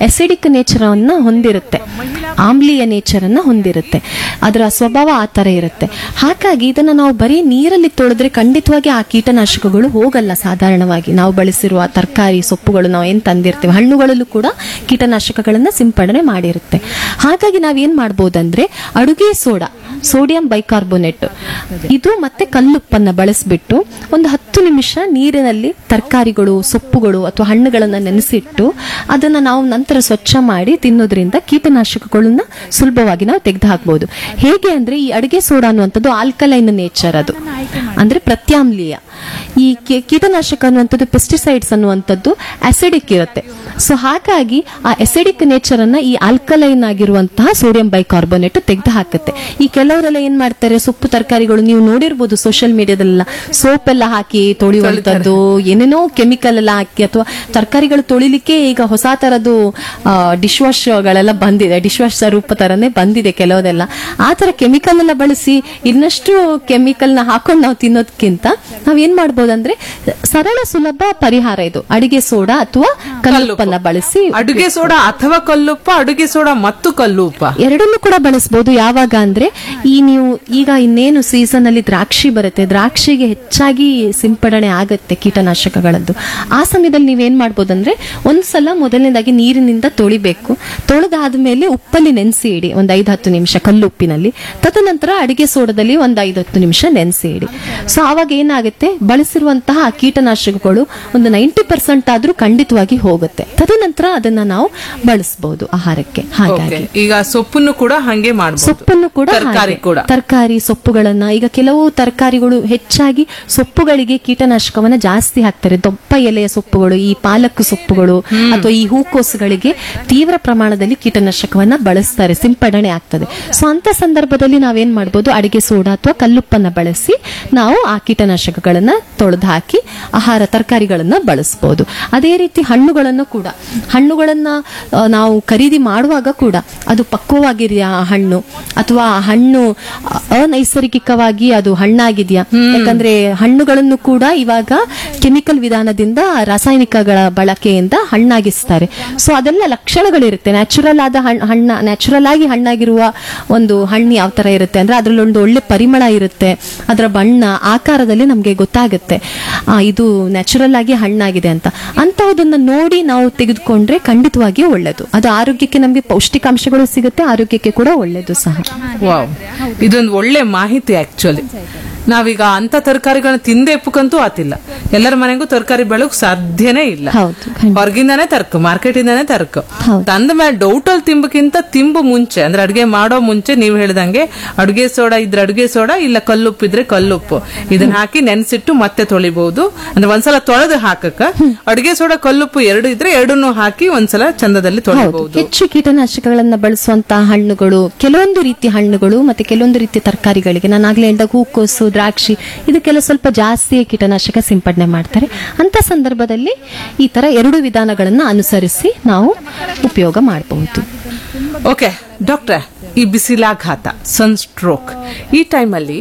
F: ಎಸಿಡಿಕ್ ನೇಚರ್ ಅನ್ನ ಹೊಂದಿರುತ್ತೆ ಆಮ್ಲೀಯ ನೇಚರ್ ಅನ್ನ ಹೊಂದಿರುತ್ತೆ ಅದರ ಸ್ವಭಾವ ಆ ತರ ಇರುತ್ತೆ ಹಾಗಾಗಿ ಇದನ್ನ ನಾವು ಬರೀ ನೀರಲ್ಲಿ ತೊಳೆದ್ರೆ ಖಂಡಿತವಾಗಿ ಆ ಕೀಟನಾಶಕಗಳು ಹೋಗಲ್ಲ ಸಾಧಾರಣವಾಗಿ ನಾವು ಬಳಸಿರುವ ತರಕಾರಿ ಸೊಪ್ಪುಗಳು ನಾವು ಏನ್ ತಂದಿರ್ತೀವಿ ಹಣ್ಣುಗಳಲ್ಲೂ ಕೂಡ ಕೀಟನಾಶಕಗಳನ್ನ ಸಿಂಪಡಣೆ ಮಾಡಿರುತ್ತೆ ಹಾಗಾಗಿ ನಾವೇನ್ ಮಾಡ್ಬೋದಂದ್ರೆ ಅಡುಗೆ ಸೋಡಾ ಸೋಡಿಯಂ ಬೈಕಾರ್ಬೋನೇಟ್ ಇದು ಮತ್ತೆ ಕಲ್ಲುಪ್ಪನ್ನ ಬಳಸಿಬಿಟ್ಟು ಒಂದು ಹತ್ತು ನಿಮಿಷ ನೀರಿನಲ್ಲಿ ತರಕಾರಿಗಳು ಸೊಪ್ಪುಗಳು ಅಥವಾ ಹಣ್ಣುಗಳನ್ನ ನೆನೆಸಿಟ್ಟು ಅದನ್ನ ನಾವು ನಂತರ ಸ್ವಚ್ಛ ಮಾಡಿ ತಿನ್ನೋದ್ರಿಂದ ಕೀಟನಾಶಕಗಳನ್ನ ಸುಲಭವಾಗಿ ನಾವು ತೆಗೆದು ಹಾಕ್ಬಹುದು ಹೇಗೆ ಅಂದ್ರೆ ಈ ಅಡುಗೆ ಸೋಡಾ ಅನ್ನುವಂಥದ್ದು ಆಲ್ಕಲೈನ್ ನೇಚರ್ ಅದು ಅಂದ್ರೆ ಪ್ರತ್ಯಾಮ್ಲೀಯ ಈ ಕೀ- ಕೀಟನಾಶಕ ಅನ್ನುವಂಥದ್ದು ಪೆಸ್ಟಿಸೈಡ್ಸ್ ಅನ್ನುವಂಥದ್ದು ಅಸಿಡಿಕ್ ಇರುತ್ತೆ ಸೊ ಹಾಗಾಗಿ ಆ ಅಸಿಡಿಕ್ ನೇಚರ್ ಅನ್ನ ಈ ಆಲ್ಕಲೈನ್ ಆಗಿರುವಂತಹ ಸೋಡಿಯಂ ಬೈಕಾರ್ಬೋನೇಟ್ ತೆಗೆದು ಹಾಕುತ್ತೆ ಈ ಕೆಲವರೆಲ್ಲ ಏನ್ ಮಾಡ್ತಾರೆ ಸೊಪ್ಪು ತರಕಾರಿಗಳು ನೀವು ನೋಡಿರ್ಬೋದು ಸೋಷಿಯಲ್ ಮೀಡಿಯಾದಲ್ಲ ಸೋಪ್ ಎಲ್ಲ ಹಾಕಿ ತೊಳೆಯುವಂತದ್ದು ಏನೇನೋ ಕೆಮಿಕಲ್ ಎಲ್ಲ ಹಾಕಿ ಅಥವಾ ತರಕಾರಿಗಳು ತೊಳಿಲಿಕ್ಕೆ ಈಗ ಹೊಸ ತರದ್ದು ಡಿಶ್ ವಾಶ್ ಗಳೆಲ್ಲ ಬಂದಿದೆ ಡಿಶ್ ವಾಶ್ ರೂಪ ತರನೇ ಬಂದಿದೆ ಕೆಲವುದೆಲ್ಲ ಆ ತರ ಕೆಮಿಕಲ್ ಎಲ್ಲ ಬಳಸಿ ಇನ್ನಷ್ಟು ಕೆಮಿಕಲ್ ನ ಹಾಕೊಂಡು ನಾವು ತಿನ್ನೋದಕ್ಕಿಂತ ನಾವ್ ಏನ್ ಮಾಡ್ಬೋದಂದ್ರೆ ಸರಳ ಸುಲಭ ಪರಿಹಾರ ಇದು ಅಡಿಗೆ ಸೋಡಾ ಅಥವಾ ಕಲ್ಲುಪ್ಪನ್ನ ಬಳಸಿ
E: ಅಡುಗೆ ಸೋಡಾ ಅಥವಾ ಕಲ್ಲುಪ್ಪ ಅಡುಗೆ ಸೋಡಾ ಮತ್ತು ಕಲ್ಲುಪ್ಪ
F: ಎರಡನ್ನೂ ಕೂಡ ಬಳಸಬಹುದು ಯಾವಾಗ ಅಂದ್ರೆ ಈ ನೀವು ಈಗ ಇನ್ನೇನು ಸೀಸನ್ ಅಲ್ಲಿ ದ್ರಾಕ್ಷಿ ಬರುತ್ತೆ ದ್ರಾಕ್ಷಿಗೆ ಹೆಚ್ಚಾಗಿ ಸಿಂಪಡಣೆ ಆಗತ್ತೆ ಕೀಟನಾಶಕಗಳದ್ದು ಆ ಸಮಯದಲ್ಲಿ ನೀವೇನ್ ಮಾಡ್ಬೋದಂದ್ರೆ ಒಂದ್ಸಲ ಮೊದಲನೇದಾಗಿ ನೀರಿನಿಂದ ತೊಳಿಬೇಕು ತೊಳೆದಾದ್ಮೇಲೆ ಉಪ್ಪಲ್ಲಿ ನೆನೆಸಿ ಇಡಿ ಒಂದ್ ಐದ್ ಹತ್ತು ನಿಮಿಷ ಕಲ್ಲುಪ್ಪಿನಲ್ಲಿ ತದನಂತರ ಅಡಿಗೆ ಸೋಡದಲ್ಲಿ ಒಂದ್ ಐದ್ ಹತ್ತು ನಿಮಿಷ ನೆನೆಸಿ ಇಡಿ ಸೊ ಆವಾಗ ಏನಾಗುತ್ತೆ ಬಳಸಿರುವಂತಹ ಆ ಕೀಟನಾಶಕಗಳು ಒಂದು ನೈಂಟಿ ಪರ್ಸೆಂಟ್ ಆದ್ರೂ ಖಂಡಿತವಾಗಿ ಹೋಗುತ್ತೆ ತದನಂತರ ಅದನ್ನ ನಾವು ಬಳಸಬಹುದು ಆಹಾರಕ್ಕೆ ಹಾಗಾಗಿ
E: Okay. ಈಗ ಸೊಪ್ಪನ್ನು ಕೂಡ ಹಂಗೆ ಮಾಡಬಹುದು
F: ಸೊಪ್ಪನ್ನು ಕೂಡ
E: ತರಕಾರಿ
F: ಹಾಗೆ.
E: ಕೂಡ
F: ತರಕಾರಿ ಸೊಪ್ಪುಗಳನ್ನ ಈಗ ಕೆಲವು ತರಕಾರಿಗಳು ಹೆಚ್ಚಾಗಿ ಸೊಪ್ಪುಗಳಿಗೆ ಕೀಟನಾಶಕವನ್ನ ಜಾಸ್ತಿ ಹಾಕ್ತಾರೆ ದೊಪ್ಪ ಎಲೆಯ ಸೊಪ್ಪುಗಳು ಈ ಪಾಲಕ್ ಸೊಪ್ಪುಗಳು ಅಥವಾ ಈ ಹೂಕೋಸುಗಳಿಗೆ ತೀವ್ರ ಪ್ರಮಾಣದಲ್ಲಿ ಕೀಟನಾಶಕವನ್ನ ಬಳಸ್ತಾರೆ ಸಿಂಪಡಣೆ ಆಗ್ತದೆ ಸೊ ಅಂತ ಸಂದರ್ಭದಲ್ಲಿ ನಾವೇನ್ ಮಾಡ್ಬೋದು ಅಡಿಗೆ ಸೋಡಾ ಅಥವಾ ಕಲ್ಲುಪ್ಪನ್ನ ಬಳಸಿ ನಾವು ಆ ಕೀಟನಾಶಕಗಳನ್ನ ತೊಳೆದು ಹಾಕಿ ಆಹಾರ ತರಕಾರಿಗಳನ್ನ ಬಳಸಬಹುದು ಅದೇ ರೀತಿ ಹಣ್ಣುಗಳನ್ನು ಕೂಡ ಹಣ್ಣುಗಳನ್ನ ಆ, ನಾವು ಖರೀದಿ ಮಾಡುವಾಗ ಕೂಡ ಅದು ಪಕ್ವವಾಗಿದೆಯಾ ಆ ಹಣ್ಣು ಅಥವಾ ಆ ಹಣ್ಣು ಅ- ಅನೈಸರ್ಗಿಕವಾಗಿ ಅದು ಹಣ್ಣಾಗಿದೆಯಾ ಯಾಕಂದ್ರೆ ಹಣ್ಣುಗಳನ್ನು ಕೂಡ ಇವಾಗ ಕೆಮಿಕಲ್ ವಿಧಾನದಿಂದ ರಾಸಾಯನಿಕಗಳ ಬಳಕೆಯಿಂದ ಹಣ್ಣಾಗಿಸ್ತಾರೆ ಸೊ ಅದೆಲ್ಲ ಲಕ್ಷಣಗಳಿರುತ್ತೆ ನ್ಯಾಚುರಲ್ ಆದ ಹಣ್- ಹಣ್ಣ ನ್ಯಾಚುರಲ್ ಆಗಿ ಹಣ್ಣಾಗಿರುವ ಒಂದು ಹಣ್ಣು ಯಾವ ತರ ಇರುತ್ತೆ ಅಂದ್ರೆ ಅದ್ರಲ್ಲಿ ಒಂದು ಒಳ್ಳೆ ಪರಿಮಳ ಇರುತ್ತೆ ಅದರ ಬಣ್ಣ ಆಕಾರದಲ್ಲಿ ನಮಗೆ ಗೊತ್ತಾಗುತ್ತೆ ಆ, ಇದು ನ್ಯಾಚುರಲ್ ಆಗಿ ಹಣ್ಣಾಗಿದೆ ಅಂತ ಅಂತಹದನ್ನ ನೋಡಿ ನಾವು ತೆಗೆದುಕೊಂಡ್ರೆ ಖಂಡಿತವಾಗಿಯೂ ಒಳ್ಳೆಯದು ಅದು ಆರೋಗ್ಯಕ್ಕೆ ನಮಗೆ ಪೌಷ್ಟಿಕಾಂಶಗಳು ಸಿಗುತ್ತೆ ಆರೋಗ್ಯಕ್ಕೆ ಕೂಡ ಒಳ್ಳೆಯದು ಸಹ
E: ವಾವ್ ಇದೊಂದು ಒಳ್ಳೆ ಮಾಹಿತಿ ಆಕ್ಚುಲಿ ನಾವೀಗ ಅಂತ ತರಕಾರಿಗಳನ್ನ ತಿಂದೆ ಎಪ್ಪಕ್ಕಂತೂ ಆತಿಲ್ಲ ಎಲ್ಲರ ಮನೆಗೂ ತರಕಾರಿ ಬೆಳಕ್ ಸಾಧ್ಯನೇ ಇಲ್ಲ
F: ಹೌದು, ಖಂಡಿತ.
E: ಹೊರಗಿಂದಾನೇ ತರ್ಕ ಮಾರ್ಕೆಟ್ ಇಂದಾನೇ ತರ್ಕ
F: ಹೌದು.
E: ತಂದ ಮೇಲೆ ಡೌಟ್ ಅಲ್ಲಿ ತಿಂಬಕ್ಕಿಂತ ತಿಂಬು ಮುಂಚೆ ಅಂದ್ರೆ ಅಡ್ಗೆ ಮಾಡೋ ಮುಂಚೆ ನೀವು ಹೇಳ್ದಂಗೆ ಅಡುಗೆ ಸೋಡಾ ಇದ್ರೆ ಅಡುಗೆ ಸೋಡಾ ಇಲ್ಲ ಕಲ್ಲುಪ್ಪು ಇದ್ರೆ ಕಲ್ಲುಪ್ಪು ಇದನ್ನ ಹಾಕಿ ನೆನ್ಸಿಟ್ಟು ಮತ್ತೆ ತೊಳಿಬಹುದು ಅಂದ್ರೆ ಒಂದ್ಸಲ ತೊಳೆದು ಹಾಕಕ್ಕ ಅಡುಗೆ ಸೋಡಾ ಕಲ್ಲುಪ್ಪು ಎರಡು ಇದ್ರೆ ಎರಡನ್ನೂ ಹಾಕಿ ಒಂದ್ಸಲ ಚಂದದಲ್ಲಿ
F: ಹೌದು
E: ತೊಳಿಬಹುದು
F: ಹೆಚ್ಚು ಕೀಟನಾಶಕಗಳನ್ನ ಬಳಸುವಂತಹ ಹಣ್ಣುಗಳು ಕೆಲವೊಂದು ರೀತಿಯ ಹಣ್ಣುಗಳು ಮತ್ತೆ ಕೆಲವೊಂದು ರೀತಿಯ ತರಕಾರಿಗಳಿಗೆ ನಾನು ಆಗ್ಲೇ ಹೇಳ್ದಾಗ ಹೂಕೋಸು ದ್ರಾಕ್ಷಿ ಇದಕ್ಕೆಲ್ಲ ಸ್ವಲ್ಪ ಜಾಸ್ತಿ ಕೀಟನಾಶಕ ಸಿಂಪಡಣೆ ಮಾಡ್ತಾರೆ ಅಂತ ಸಂದರ್ಭದಲ್ಲಿ ಈ ತರ ಎರಡು ವಿಧಾನಗಳನ್ನ ಅನುಸರಿಸಿ ನಾವು ಉಪಯೋಗ ಮಾಡಬಹುದು
E: ಓಕೆ ಡಾಕ್ಟ್ರೆ ಈ ಬಿಸಿಲಾಘಾತ ಸನ್ ಸ್ಟ್ರೋಕ್ ಈ ಟೈಮಲ್ಲಿ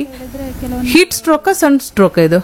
E: ಹೀಟ್ ಸ್ಟ್ರೋಕ್ ಸನ್ ಸ್ಟ್ರೋಕ್ ಇದು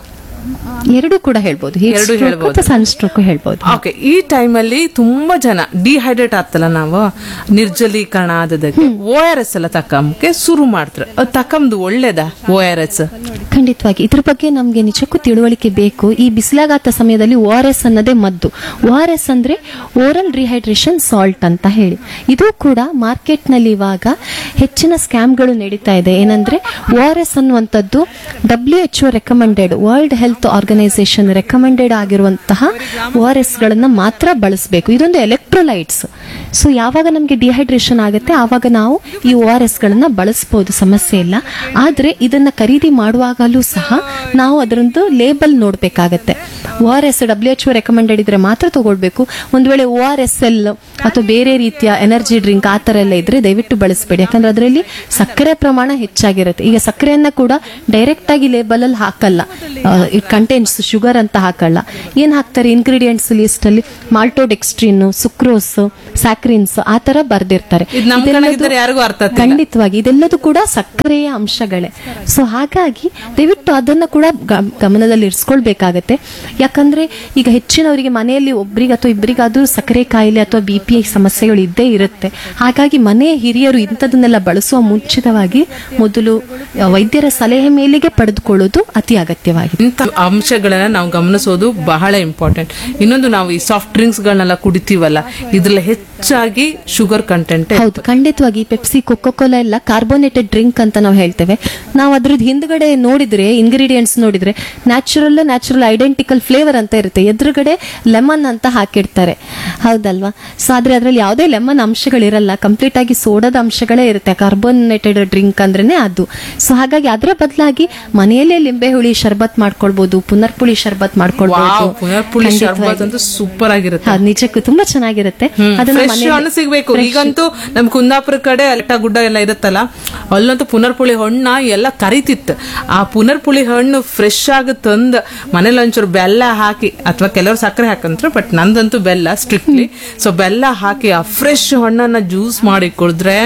F: ಎರಡು ಕೂಡ ಹೇಳ್ಬೋದು
E: ಎರಡು ಹೇಳ್ಬೋದು.
F: ಸನ್ ಸ್ಟ್ರೋಕ್ ಹೇಳ್ಬೋದು
E: ಓಕೆ ಈ ಟೈಮಲ್ಲಿ ತುಂಬಾ ಜನ ಡಿಹೈಡ್ರೇಟ್ ಆಗ್ತಲ್ಲ ನಾವು ನಿರ್ಜಲೀಕರಣ ಆದದಕ್ಕೆ ಓ ಆರ್ ಎಸ್ ಎಲ್ಲ ತಕ್ಕಂಬಕ್ಕೆ ಶುರು ಮಾಡ್ತಾರೆ ಅದು ತಕ್ಕಂದು ಒಳ್ಳೇದ ಓ ಆರ್ ಎಸ್
F: ಖಂಡಿತವಾಗಿ ಇದ್ರ ಬಗ್ಗೆ ನಮ್ಗೆ ನಿಜಕ್ಕೂ ತಿಳುವಳಿಕೆ ಬೇಕು ಈ ಬಿಸಿಲಾಗಾತ ಸಮಯದಲ್ಲಿ ಓ ಆರ್ ಎಸ್ ಅನ್ನೋದೇ ಮದ್ದು ಓ ಆರ್ ಎಸ್ ಅಂದ್ರೆ ಓರಲ್ ರಿಹೈಡ್ರೇಷನ್ ಸಾಲ್ಟ್ ಅಂತ ಹೇಳಿ ಇದು ಕೂಡ ಮಾರ್ಕೆಟ್ ನಲ್ಲಿ ಇವಾಗ ಹೆಚ್ಚಿನ ಸ್ಕ್ಯಾಮ್ಗಳು ನಡೀತಾ ಇದೆ ಏನಂದ್ರೆ ಓ ಆರ್ ಎಸ್ ಅನ್ನುವಂಥದ್ದು W H O recommended world health organisation recommended ಆಗಿರುವಂತಹ ಓ ಆರ್ ಎಸ್ ಗಳನ್ನ ಮಾತ್ರ ಬಳಸಬೇಕು ಇದೊಂದು ಎಲೆಕ್ಟ್ರೋಲೈಟ್ಸ್ ಸೊ ಯಾವಾಗ ನಮಗೆ ಡಿಹೈಡ್ರೇಷನ್ ಆಗುತ್ತೆ ಆವಾಗ ನಾವು ಈ ಓ ಆರ್ ಎಸ್ ಗಳನ್ನ ಬಳಸಬಹುದು ಸಮಸ್ಯೆ ಇಲ್ಲ ಆದ್ರೆ ಇದನ್ನ ಖರೀದಿ ಮಾಡುವಾಗಲೂ ಸಹ ನಾವು ಅದರೊಂದು ಲೇಬಲ್ ನೋಡ್ಬೇಕಾಗತ್ತೆ O R S W H recommended ಇದ್ರೆ ಮಾತ್ರ ತಗೊಳ್ಬೇಕು ಒಂದು ವೇಳೆ ಓ ಆರ್ ಎಸ್ ಎಲ್ ಅಥವಾ ಬೇರೆ ರೀತಿಯ ಎನರ್ಜಿ ಡ್ರಿಂಕ್ ಆ ತರ ಎಲ್ಲ ಇದ್ರೆ ದಯವಿಟ್ಟು ಬಳಸಬೇಡಿ ಯಾಕಂದ್ರೆ ಅದರಲ್ಲಿ ಸಕ್ಕರೆ ಪ್ರಮಾಣ ಹೆಚ್ಚಾಗಿರುತ್ತೆ ಈಗ ಸಕ್ಕರೆಯನ್ನ ಕೂಡ ಡೈರೆಕ್ಟ್ ಆಗಿ ಲೇಬಲ್ ಅಲ್ಲಿ ಹಾಕಲ್ಲ ಆ, ಈ ಕಂಟೆಂಟ್ಸ್ ಶುಗರ್ ಅಂತ ಹಾಕಲ್ಲ ಏನ್ ಹಾಕ್ತಾರೆ ಇಂಗ್ರೀಡಿಯೆಂಟ್ಸ್ ಲಿಸ್ಟ್ ಅಲ್ಲಿ ಮಾಲ್ಟೋಡೆಕ್ಸ್ಟ್ರಿನ್ ಸುಕ್ರೋಸ್ ಸ್ಯಾಕ್ರಿನ್ಸ್ ಆ ತರ ಬರ್ದಿರ್ತಾರೆ
E: ಇದ್ ನಮ್
F: ಇದೆಲ್ಲದು-
E: ಕಣಗಿದ್ರೆ ಯಾರಿಗೂ ಅರ್ಥ ಆಗ್ತಿಲ್ಲ.
F: ಖಂಡಿತವಾಗಿ ಇದೆಲ್ಲದೂ ಕೂಡ ಸಕ್ಕರೆಯ ಅಂಶಗಳೇ ಸೊ ಹಾಗಾಗಿ ದಯವಿಟ್ಟು ಅದನ್ನ ಕೂಡ ಗಮ್- ಗಮನದಲ್ಲಿ ಇರಿಸ್ಕೊಳ್ಬೇಕಾಗತ್ತೆ ಯಾಕಂದ್ರೆ ಈಗ ಹೆಚ್ಚಿನವರಿಗೆ ಮನೆಯಲ್ಲಿ ಒಬ್ರಿಗೆ ಅಥವಾ ಇಬ್ಬರಿಗಾದ್ರೂ ಸಕ್ಕರೆ ಕಾಯಿಲೆ ಅಥವಾ ಬಿ ಪಿ ಸಮಸ್ಯೆಗಳು ಇದ್ದೇ ಇರುತ್ತೆ ಹಾಗಾಗಿ ಮನೆಯ ಹಿರಿಯರು ಇಂಥದನ್ನೆಲ್ಲ ಬಳಸುವ ಮುಂಚಿತವಾಗಿ ಮೊದಲು ಆ, ವೈದ್ಯರ ಸಲಹೆ ಮೇಲೆಗೆ ಪಡೆದುಕೊಳ್ಳೋದು ಅತಿ ಅಗತ್ಯವಾಗಿದೆ
E: ಇಂಥ ಅಂಶಗಳನ್ನ ನಾವು ಗಮನಿಸೋದು ಬಹಳ ಇಂಪಾರ್ಟೆಂಟ್ ಇನ್ನೊಂದು ನಾವು ಈ ಸಾಫ್ಟ್ ಡ್ರಿಂಕ್ಸ್ ಗಳನ್ನೆಲ್ಲ ಕುಡಿತೀವಲ್ಲ ಇದ್ರಲ್ಲಿ ಹೆಚ್ಚಾಗಿ ಶುಗರ್ ಕಂಟೆಂಟ್
F: ಹೌದು ಖಂಡಿತವಾಗಿ ಪೆಪ್ಸಿ ಕೊಕೋ ಕೋಲಾ ಎಲ್ಲ ಕಾರ್ಬೋನೇಟೆಡ್ ಡ್ರಿಂಕ್ ಅಂತ ನಾವು ಹೇಳ್ತೇವೆ ನಾವು ಅದ್ರದ್ದು ಹಿಂದ್ಗಡೆ ನೋಡಿದ್ರೆ ಇಂಗ್ರೀಡಿಯೆಂಟ್ಸ್ ನೋಡಿದ್ರೆ ನ್ಯಾಚುರಲ್ ನ್ಯಾಚುರಲ್ ಐಡೆಂಟಿಕಲ್ ಫ್ಲೇವರ್ ಅಂತ ಇರುತ್ತೆ ಎದುರುಗಡೆ ಲೆಮನ್ ಅಂತ ಹಾಕಿರ್ತಾರೆ ಹೌದಲ್ವಾ ಸೊ ಆದ್ರೆ ಅದ್ರಲ್ಲಿ ಯಾವುದೇ ಲೆಮನ್ ಅಂಶಗಳಿರಲ್ಲ ಕಂಪ್ಲೀಟ್ ಆಗಿ ಸೋಡಾದ ಅಂಶಗಳೇ ಇರುತ್ತೆ ಕಾರ್ಬೋನೇಟೆಡ್ ಡ್ರಿಂಕ್ ಅಂದ್ರೇನೆ ಅದು ಸೊ ಹಾಗಾಗಿ ಅದರ ಬದಲಾಗಿ ಮನೆಯಲ್ಲೇ ಲಿಂಬೆ ಹುಳಿ ಶರ್ಬತ್ ಮಾಡ್ಕೊಳ್ಬಹುದು ಪುನರ್ಪುಳಿ ಶರ್ಬತ್ ಮಾಡ್ಕೊಳ್ಬಹುದು
E: ವಾವ್ ಪುನರ್ಪುಳಿ ಶರ್ಬತ್
F: ಖಂಡಿತವಾಗಿ.
E: ಅಂತೂ ಸೂಪರ್ ಆಗಿರುತ್ತೆ
F: ಹೌದು, ನಿಜಕ್ಕೂ ತುಂಬಾ ಚೆನ್ನಾಗಿರುತ್ತೆ ಅದನ್ನ
E: ಫ್ರೆಶ್
F: ಮನೆಯಲ್ಲಿ-
E: ಹಣ್ಣು ಸಿಗ್ಬೇಕು
F: fresh.
E: ಈಗಂತೂ ನಮ್ ಕುಂದಾಪುರ ಕಡೆ ಅಲ್ಟ ಗುಡ್ಡ ಎಲ್ಲ ಇರುತ್ತಲ್ಲ ಅಲ್ಲಂತೂ ಪುನರ್ಪುಳಿ ಹಣ್ಣ ಎಲ್ಲ ಕರಿತಿತ್ತು ಆ ಪುನರ್ಪುಳಿ ಹಣ್ಣು ಫ್ರೆಶ್ ಆಗಿ ತಂದ್ ಮನೇಲಿ ಒಂಚೂರು ಬೆಲ್ಲ ಹಾಕಿ ಅಥವಾ ಕೆಲವರು ಸಕ್ಕರೆ ಹಾಕಂತಾರೆ ಬಟ್ ನಂದಂತೂ ಬೆಲ್ಲ ಸ್ಟ್ರಿಕ್ಟ್ಲಿ ಸೊ ಬೆಲ್ಲ ಹಾಕಿ ಆ ಫ್ರೆಶ್ ಹಣ್ಣನ್ನ ಜ್ಯೂಸ್ ಮಾಡಿ ಕುಡಿದ್ರೆ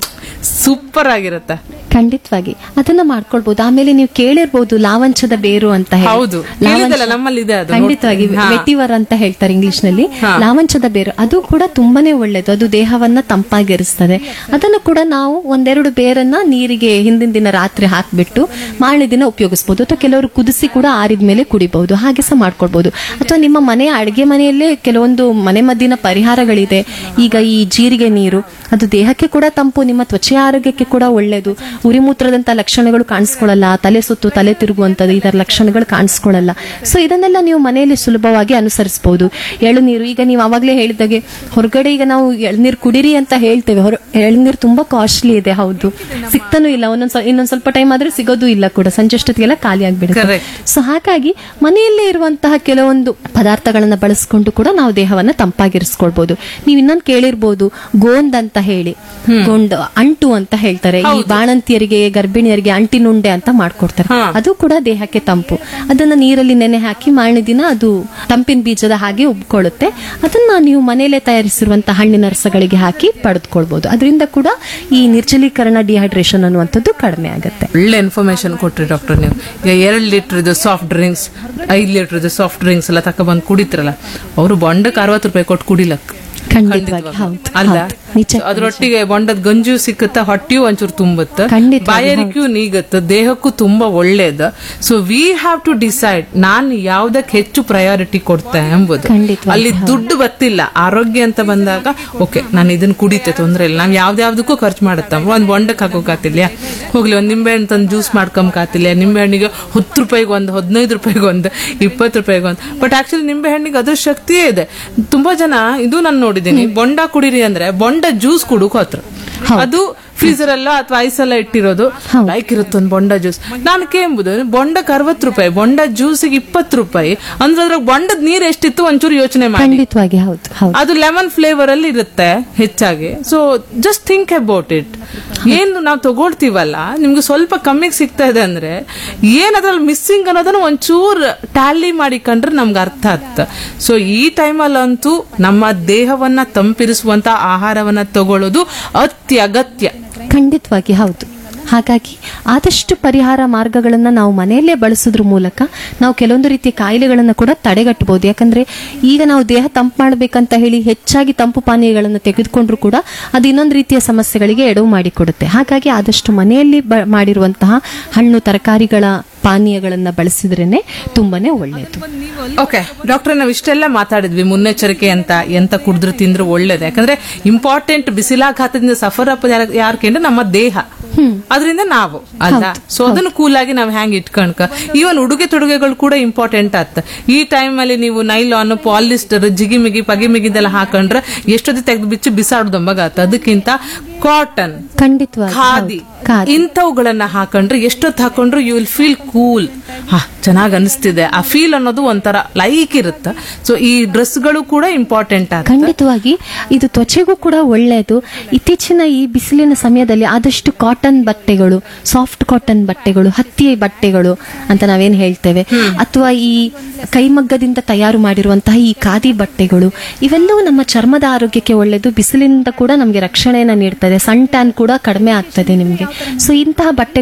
E: ಸೂಪರ್ ಆಗಿರುತ್ತೆ
F: ಖಂಡಿತವಾಗಿ ಅದನ್ನ ಮಾಡ್ಕೊಳ್ಬಹುದು ಆಮೇಲೆ ನೀವು ಕೇಳಿರ್ಬೋದು ಲಾವಂಚದ ಬೇರು ಅಂತ ಹೇಳಿ
E: ಹೌದು.
F: ಲಾವಂಚ-
E: ಕೇಳಿದ್ದಲ್ಲ, ನಮ್ಮಲ್ಲಿ ಇದೆ ಅದು.
F: ಖಂಡಿತವಾಗಿ
E: ಹಾ.
F: ವೆಟಿವರ್ ಅಂತ ಹೇಳ್ತಾರೆ ಇಂಗ್ಲಿಷ್ ನಲ್ಲಿ
E: ಹಾ.
F: ಲಾವಂಚದ ಬೇರು ಅದು ಕೂಡ ತುಂಬಾನೇ ಒಳ್ಳೇದು ಅದು ದೇಹವನ್ನ ತಂಪಾಗಿರಿಸ್ತದೆ ಅದನ್ನು ಕೂಡ ನಾವು ಒಂದೆರಡು ಬೇರನ್ನ ನೀರಿಗೆ ಹಿಂದಿನ ದಿನ ರಾತ್ರಿ ಹಾಕ್ಬಿಟ್ಟು ಮಾರನೇ ದಿನ ಉಪಯೋಗಿಸಬಹುದು ಅಥವಾ ಕೆಲವರು ಕುದಿಸಿ ಕೂಡ ಆರಿದ ಮೇಲೆ ಕುಡಿಬಹುದು ಹಾಗೆ ಸಹ ಮಾಡ್ಕೊಳ್ಬಹುದು ಅಥವಾ ನಿಮ್ಮ ಮನೆಯ ಅಡಿಗೆ ಮನೆಯಲ್ಲೇ ಕೆಲವೊಂದು ಮನೆ ಮದ್ದಿನ ಪರಿಹಾರಗಳಿದೆ ಈಗ ಈ ಜೀರಿಗೆ ನೀರು ಅದು ದೇಹಕ್ಕೆ ಕೂಡ ತಂಪು ನಿಮ್ಮ ತ್ವಚೆಯ ಆರೋಗ್ಯಕ್ಕೆ ಕೂಡ ಒಳ್ಳೆಯದು ಉರಿಮೂತ್ರದಂತ ಲಕ್ಷಣಗಳು ಕಾಣಿಸ್ಕೊಳ್ಳಲ್ಲ ತಲೆ ಸುತ್ತು ತಲೆ ತಿರುಗುವಂಥದ್ದು ಈ ತರ ಲಕ್ಷಣಗಳು ಕಾಣಿಸ್ಕೊಳ್ಳಲ್ಲ ಸೊ ಇದನ್ನೆಲ್ಲ ನೀವು ಮನೆಯಲ್ಲಿ ಸುಲಭವಾಗಿ ಅನುಸರಿಸಬಹುದು ಎಳನೀರು ಈಗ ನೀವು ಅವಾಗಲೇ ಹೇಳಿದಾಗೆ ಹೊರಗಡೆ ಈಗ ನಾವು ಎಳನೀರು ಕುಡಿರಿ ಅಂತ ಹೇಳ್ತೇವೆ ಹೊರ ಎಳನೀರು ತುಂಬಾ ಕಾಸ್ಟ್ಲಿ ಇದೆ ಹೌದು ಸಿಗ್ತಾನೂ ಇಲ್ಲ ಒಂದೊಂದ್ ಸ್ವ- ಇನ್ನೊಂದ್ ಸ್ವಲ್ಪ ಟೈಮ್ ಆದ್ರೆ ಸಿಗೋದು ಇಲ್ಲ ಕೂಡ ಸಂಜೆ ಅಷ್ಟೊತ್ತಿಗೆಲ್ಲ ಖಾಲಿ ಆಗ್ಬಿಡುತ್ತೆ
E: Correct.
F: ಸೊ ಹಾಗಾಗಿ ಮನೆಯಲ್ಲೇ ಇರುವಂತಹ ಕೆಲವೊಂದು ಪದಾರ್ಥಗಳನ್ನ ಬಳಸ್ಕೊಂಡು ಕೂಡ ನಾವು ದೇಹವನ್ನ ತಂಪಾಗಿರಿಸ್ಕೊಳ್ಬಹುದು ನೀವು ಇನ್ನೊಂದು ಕೇಳಿರ್ಬೋದು ಗೋಂದ್ ಅಂತ ಹೇಳಿ ಗೋಂಡ್ ಅಂಟು ಅಂತ ಹೇಳ್ತಾರೆ ಈ ಬಾಣಂತಿಯರಿಗೆ ಗರ್ಭಿಣಿಯರಿಗೆ ಅಂಟಿನುಂಡೆ ಅಂತ ಮಾಡ್ಕೊಡ್ತಾರೆ
E: ಹಾ.
F: ಅದು ಕೂಡ ದೇಹಕ್ಕೆ ತಂಪು ಅದನ್ನ ನೀರಲ್ಲಿ ನೆನೆ ಹಾಕಿ ಮಾರನೇ ದಿನ ಅದು ತಂಪಿನ ಬೀಜದ ಹಾಗೆ ಉಬ್ಕೊಳ್ಳುತ್ತೆ ಅದನ್ನ ನೀವು ಮನೆಯಲ್ಲೇ ತಯಾರಿಸಿರುವಂತಹ ಹಣ್ಣಿನ ರಸಗಳಿಗೆ ಹಾಕಿ ಪಡೆದುಕೊಳ್ಬಹುದು ಅದರಿಂದ ಕೂಡ ಈ ನಿರ್ಜಲೀಕರಣ ಡಿಹೈಡ್ರೇಷನ್ ಅನ್ನುವಂಥದ್ದು ಕಡಿಮೆ ಆಗುತ್ತೆ
E: ಒಳ್ಳೆ ಇನ್ಫಾರ್ಮೇಶನ್ ಕೊಟ್ರಿ ಡಾಕ್ಟರ್ ನೀವು ಈಗ ಎರಡು ಲೀಟರ್ ಇದು ಸಾಫ್ಟ್ ಡ್ರಿಂಕ್ಸ್ ಐದು ಲೀಟರ್ ಇದು ಸಾಫ್ಟ್ ಡ್ರಿಂಕ್ಸ್ ಎಲ್ಲ ತಕೊಬಂದು ಕುಡಿತಿರಲ್ಲ ಅವರು ಬೊಂಡಕ್ಕೆ ಅರವತ್ತು ರೂಪಾಯಿ ಕೊಟ್ಟು ಕುಡಿಲಕ್
F: ಖಂಡಿತವಾಗಿ ಹೌದು
E: ಅಲ್ಲ
F: ಹೌದು. ನಿಜ
E: ಅದ್ರೊಟ್ಟಿಗೆ ಬೊಂಡದ ಗಂಜು ಸಿಕ್ಕತ್ತ ಹೊಟ್ಟಿಯು ಒಂಚೂರು ತುಂಬುತ್ತ
F: ಖಂಡಿತವಾಗಿ,
E: ಬಾಯಾರಿಕೆಯು ನೀಗತ್ತ ದೇಹಕ್ಕೂ ತುಂಬಾ ಒಳ್ಳೇದು so we have to decide ನಾನು ಯಾವ್ದಕ್ಕೆ ಹೆಚ್ಚು ಪ್ರಯಾರಿಟಿ ಕೊಡ್ತೆ ಎಂಬುದು
F: ಖಂಡಿತವಾಗಿ,
E: ಅಲ್ಲಿ ದುಡ್ಡು ಗೊತ್ತಿಲ್ಲ ಆರೋಗ್ಯ ಅಂತ ಬಂದಾಗ ಓಕೆ ನಾನು ಇದನ್ನ ಕುಡಿತೆ ತೊಂದ್ರೆ ಇಲ್ಲ ನಾವ್ ಯಾವ್ದ್ಯಾವ್ದಕ್ಕೂ ಖರ್ಚು ಮಾಡುತ್ತ ಒಂದ್ ಬೊಂಡಕ್ಕೆ ಹಾಕೋಕಾತಿಲ್ಲ ಹೋಗ್ಲಿ ಒಂದ್ ನಿಂಬೆ ಹಣ್ಣು ತಂದು ಜ್ಯೂಸ್ ಮಾಡ್ಕೊಂಬಕಾತಿಲ್ಲ ನಿಂಬೆ ಹಣ್ಣಿಗೆ ಹತ್ತು ರೂಪಾಯಿಗೆ ಒಂದು ಹದಿನೈದು ರೂಪಾಯಿಗೆ ಒಂದು ಇಪ್ಪತ್ತು ರೂಪಾಯಿಗೆ ಒಂದು ಬಟ್ ಆಕ್ಚುಲಿ ನಿಂಬೆ ಹಣ್ಣಿಗೆ ಅದ್ರ ಶಕ್ತಿಯೇ ಇದೆ ತುಂಬಾ ಜನ ಇದು ನಾನು ನೋಡಿದ್ದೀನಿ ಬೊಂಡ ಕುಡೀರಿ ಅಂದ್ರೆ ಬೊಂಡ ಜ್ಯೂಸ್ ಕುಡುಕ್ ಹೋತ್ರ ಅದು ಫ್ರೀಸರ್ ಅಲ್ಲ ಅಥವಾ ಐಸ್ ಎಲ್ಲ ಇಟ್ಟಿರೋದು ಲೈಕ್ ಇರುತ್ತೆ ಒಂದು ಬೊಂಡ ಜ್ಯೂಸ್ ನಾನು ಕೇಂಬುದು ಬೊಂಡಕ್ಕೆ ಅರವತ್ತು ರೂಪಾಯಿ ಬೊಂಡ ಜ್ಯೂಸಿಗೆ ಇಪ್ಪತ್ತು ರೂಪಾಯಿ ಅಂದ್ರೆ ಅದ್ರಾಗ ಬೊಂಡದ ನೀರ್ ಎಷ್ಟಿತ್ತು ಒಂಚೂರು ಯೋಚನೆ ಮಾಡಿ
F: ಖಂಡಿತವಾಗಿ ಹೌದು ಹೌದು
E: ಅದು ಲೆಮನ್ ಫ್ಲೇವರ್ ಅಲ್ಲಿ ಇರುತ್ತೆ ಹೆಚ್ಚಾಗಿ so just think about it ಏನು ನಾವು ತಗೊಳ್ತೀವಲ್ಲ ನಿಮ್ಗೆ ಸ್ವಲ್ಪ ಕಮ್ಮಿಗೆ ಸಿಗ್ತಾ ಇದೆ ಅಂದ್ರೆ ಏನ್ ಅದ್ರಲ್ಲಿ ಮಿಸ್ಸಿಂಗ್ ಅನ್ನೋದನ್ನ ಒಂಚೂರು ಟ್ಯಾಲಿ ಮಾಡಿ ಕಂಡ್ರೆ ನಮ್ಗೆ ಅರ್ಥ ಆಗ್ತ ಸೊ ಈ ಟೈಮಲ್ಲಂತೂ ನಮ್ಮ ದೇಹವನ್ನ ತಂಪಿರಿಸುವಂತ ಆಹಾರವನ್ನ ತಗೊಳ್ಳೋದು ಅತ್ಯಗತ್ಯ
F: ಖಂಡಿತವಾಗಿ ಹೌದು ಹಾಗಾಗಿ ಆದಷ್ಟು ಪರಿಹಾರ ಮಾರ್ಗಗಳನ್ನ ನಾವು ಮನೆಯಲ್ಲೇ ಬಳಸೋದ್ರ ಮೂಲಕ ನಾವು ಕೆಲವೊಂದು ರೀತಿಯ ಕಾಯಿಲೆಗಳನ್ನ ಕೂಡ ತಡೆಗಟ್ಟಬಹುದು ಯಾಕಂದ್ರೆ ಈಗ ನಾವು ದೇಹ ತಂಪು ಮಾಡಬೇಕಂತ ಹೇಳಿ ಹೆಚ್ಚಾಗಿ ತಂಪು ಪಾನೀಯಗಳನ್ನು ತೆಗೆದುಕೊಂಡ್ರು ಕೂಡ ಅದು ಇನ್ನೊಂದು ರೀತಿಯ ಸಮಸ್ಯೆಗಳಿಗೆ ಎಡವು ಮಾಡಿಕೊಡುತ್ತೆ ಹಾಗಾಗಿ ಆದಷ್ಟು ಮನೆಯಲ್ಲಿ ಬ- ಮಾಡಿರುವಂತಹ ಹಣ್ಣು ತರಕಾರಿಗಳ ಪಾನೀಯಗಳನ್ನ ಬಳಸಿದ್ರೇನೆ ತುಂಬಾನೇ ಒಳ್ಳೆಯದು
E: ಓಕೆ ಡಾಕ್ಟರ್ ನಾವು ಇಷ್ಟೆಲ್ಲ ಮಾತಾಡಿದ್ವಿ ಮುನ್ನೆಚ್ಚರಿಕೆ ಅಂತ ಎಂತ ಕುಡಿದ್ರು ತಿಂದ್ರು ಒಳ್ಳೇದು ಯಾಕಂದ್ರೆ ಇಂಪಾರ್ಟೆಂಟ್ ಬಿಸಿಲಾಘಾತದಿಂದ ಸಫರ್ ಅಪ್ ಯಾರು ಕೇಂದ್ರ ನಮ್ಮ ದೇಹ ಅದರಿಂದ ನಾವು ಅಲ್ಲ ಸೊ ಅದನ್ನು ಕೂಲ್ ಆಗಿ ನಾವು ಹ್ಯಾಂಗ್ ಇಟ್ಕಣ್ಕ ಈವನ್ ಉಡುಗೆ ತೊಡುಗೆಗಳು ಕೂಡ ಇಂಪಾರ್ಟೆಂಟ್ ಆತ್ ಈ ಟೈಮ್ ಅಲ್ಲಿ ನೀವು ನೈಲಾನ್ ಪಾಲಿಸ್ಟರ್ ಜಿಗಿಮಿಗಿ ಪಗಿಮಿಗಿದೆಲ್ಲ ಹಾಕೊಂಡ್ರೆ ಎಷ್ಟೊತ್ತಿ ತೆಗೆದು ಬಿಚ್ಚಿ ಬಿಸಾಡ್ದಂಬಾಗತ್ತ ಅದಕ್ಕಿಂತ ಕಾಟನ್
F: ಖಂಡಿತವಾಗಿ
E: ಖಾದಿ
F: ಹೌದು. ಖಾದಿ
E: ಇಂಥವುಗಳನ್ನ ಹಾಕೊಂಡ್ರೆ ಎಷ್ಟೊತ್ತು ಹಾಕೊಂಡ್ರು ಯು ವಿಲ್ ಫೀಲ್ ಕೂಲ್ ಹಾ ಚೆನ್ನಾಗ್ ಅನಿಸ್ತಿದೆ ಆ ಫೀಲ್ ಅನ್ನೋದು ಒಂಥರ ಲೈಕ್ ಇರುತ್ತೆ ಸೊ ಈ ಡ್ರೆಸ್ಗಳು ಕೂಡ ಇಂಪಾರ್ಟೆಂಟ್ ಆಗುತ್ತೆ
F: ಖಂಡಿತವಾಗಿ ಇದು ತ್ವಚೆಗೂ ಕೂಡ ಒಳ್ಳೆಯದು ಇತ್ತೀಚಿನ ಈ ಬಿಸಿಲಿನ ಸಮಯದಲ್ಲಿ ಆದಷ್ಟು ಕಾಟನ್ ಬಟ್ಟೆಗಳು ಸಾಫ್ಟ್ ಕಾಟನ್ ಬಟ್ಟೆಗಳು ಹತ್ತಿ ಬಟ್ಟೆಗಳು ಅಂತ ನಾವೇನ್ ಹೇಳ್ತೇವೆ ಅಥವಾ ಈ ಕೈಮಗ್ಗದಿಂದ ತಯಾರು ಮಾಡಿರುವಂತಹ ಈ ಖಾದಿ ಬಟ್ಟೆಗಳು ಇವೆಲ್ಲವೂ ನಮ್ಮ ಚರ್ಮದ ಆರೋಗ್ಯಕ್ಕೆ ಒಳ್ಳೆಯದು ಬಿಸಿಲಿನಿಂದ ಕೂಡ ನಮಗೆ ರಕ್ಷಣೆಯನ್ನ ನೀಡ್ತದೆ ಸನ್ ಟ್ಯಾನ್ ಕೂಡ ಕಡಿಮೆ ಆಗ್ತದೆ ನಿಮಗೆ ಸೊ ಇಂತಹ ಬಟ್ಟೆ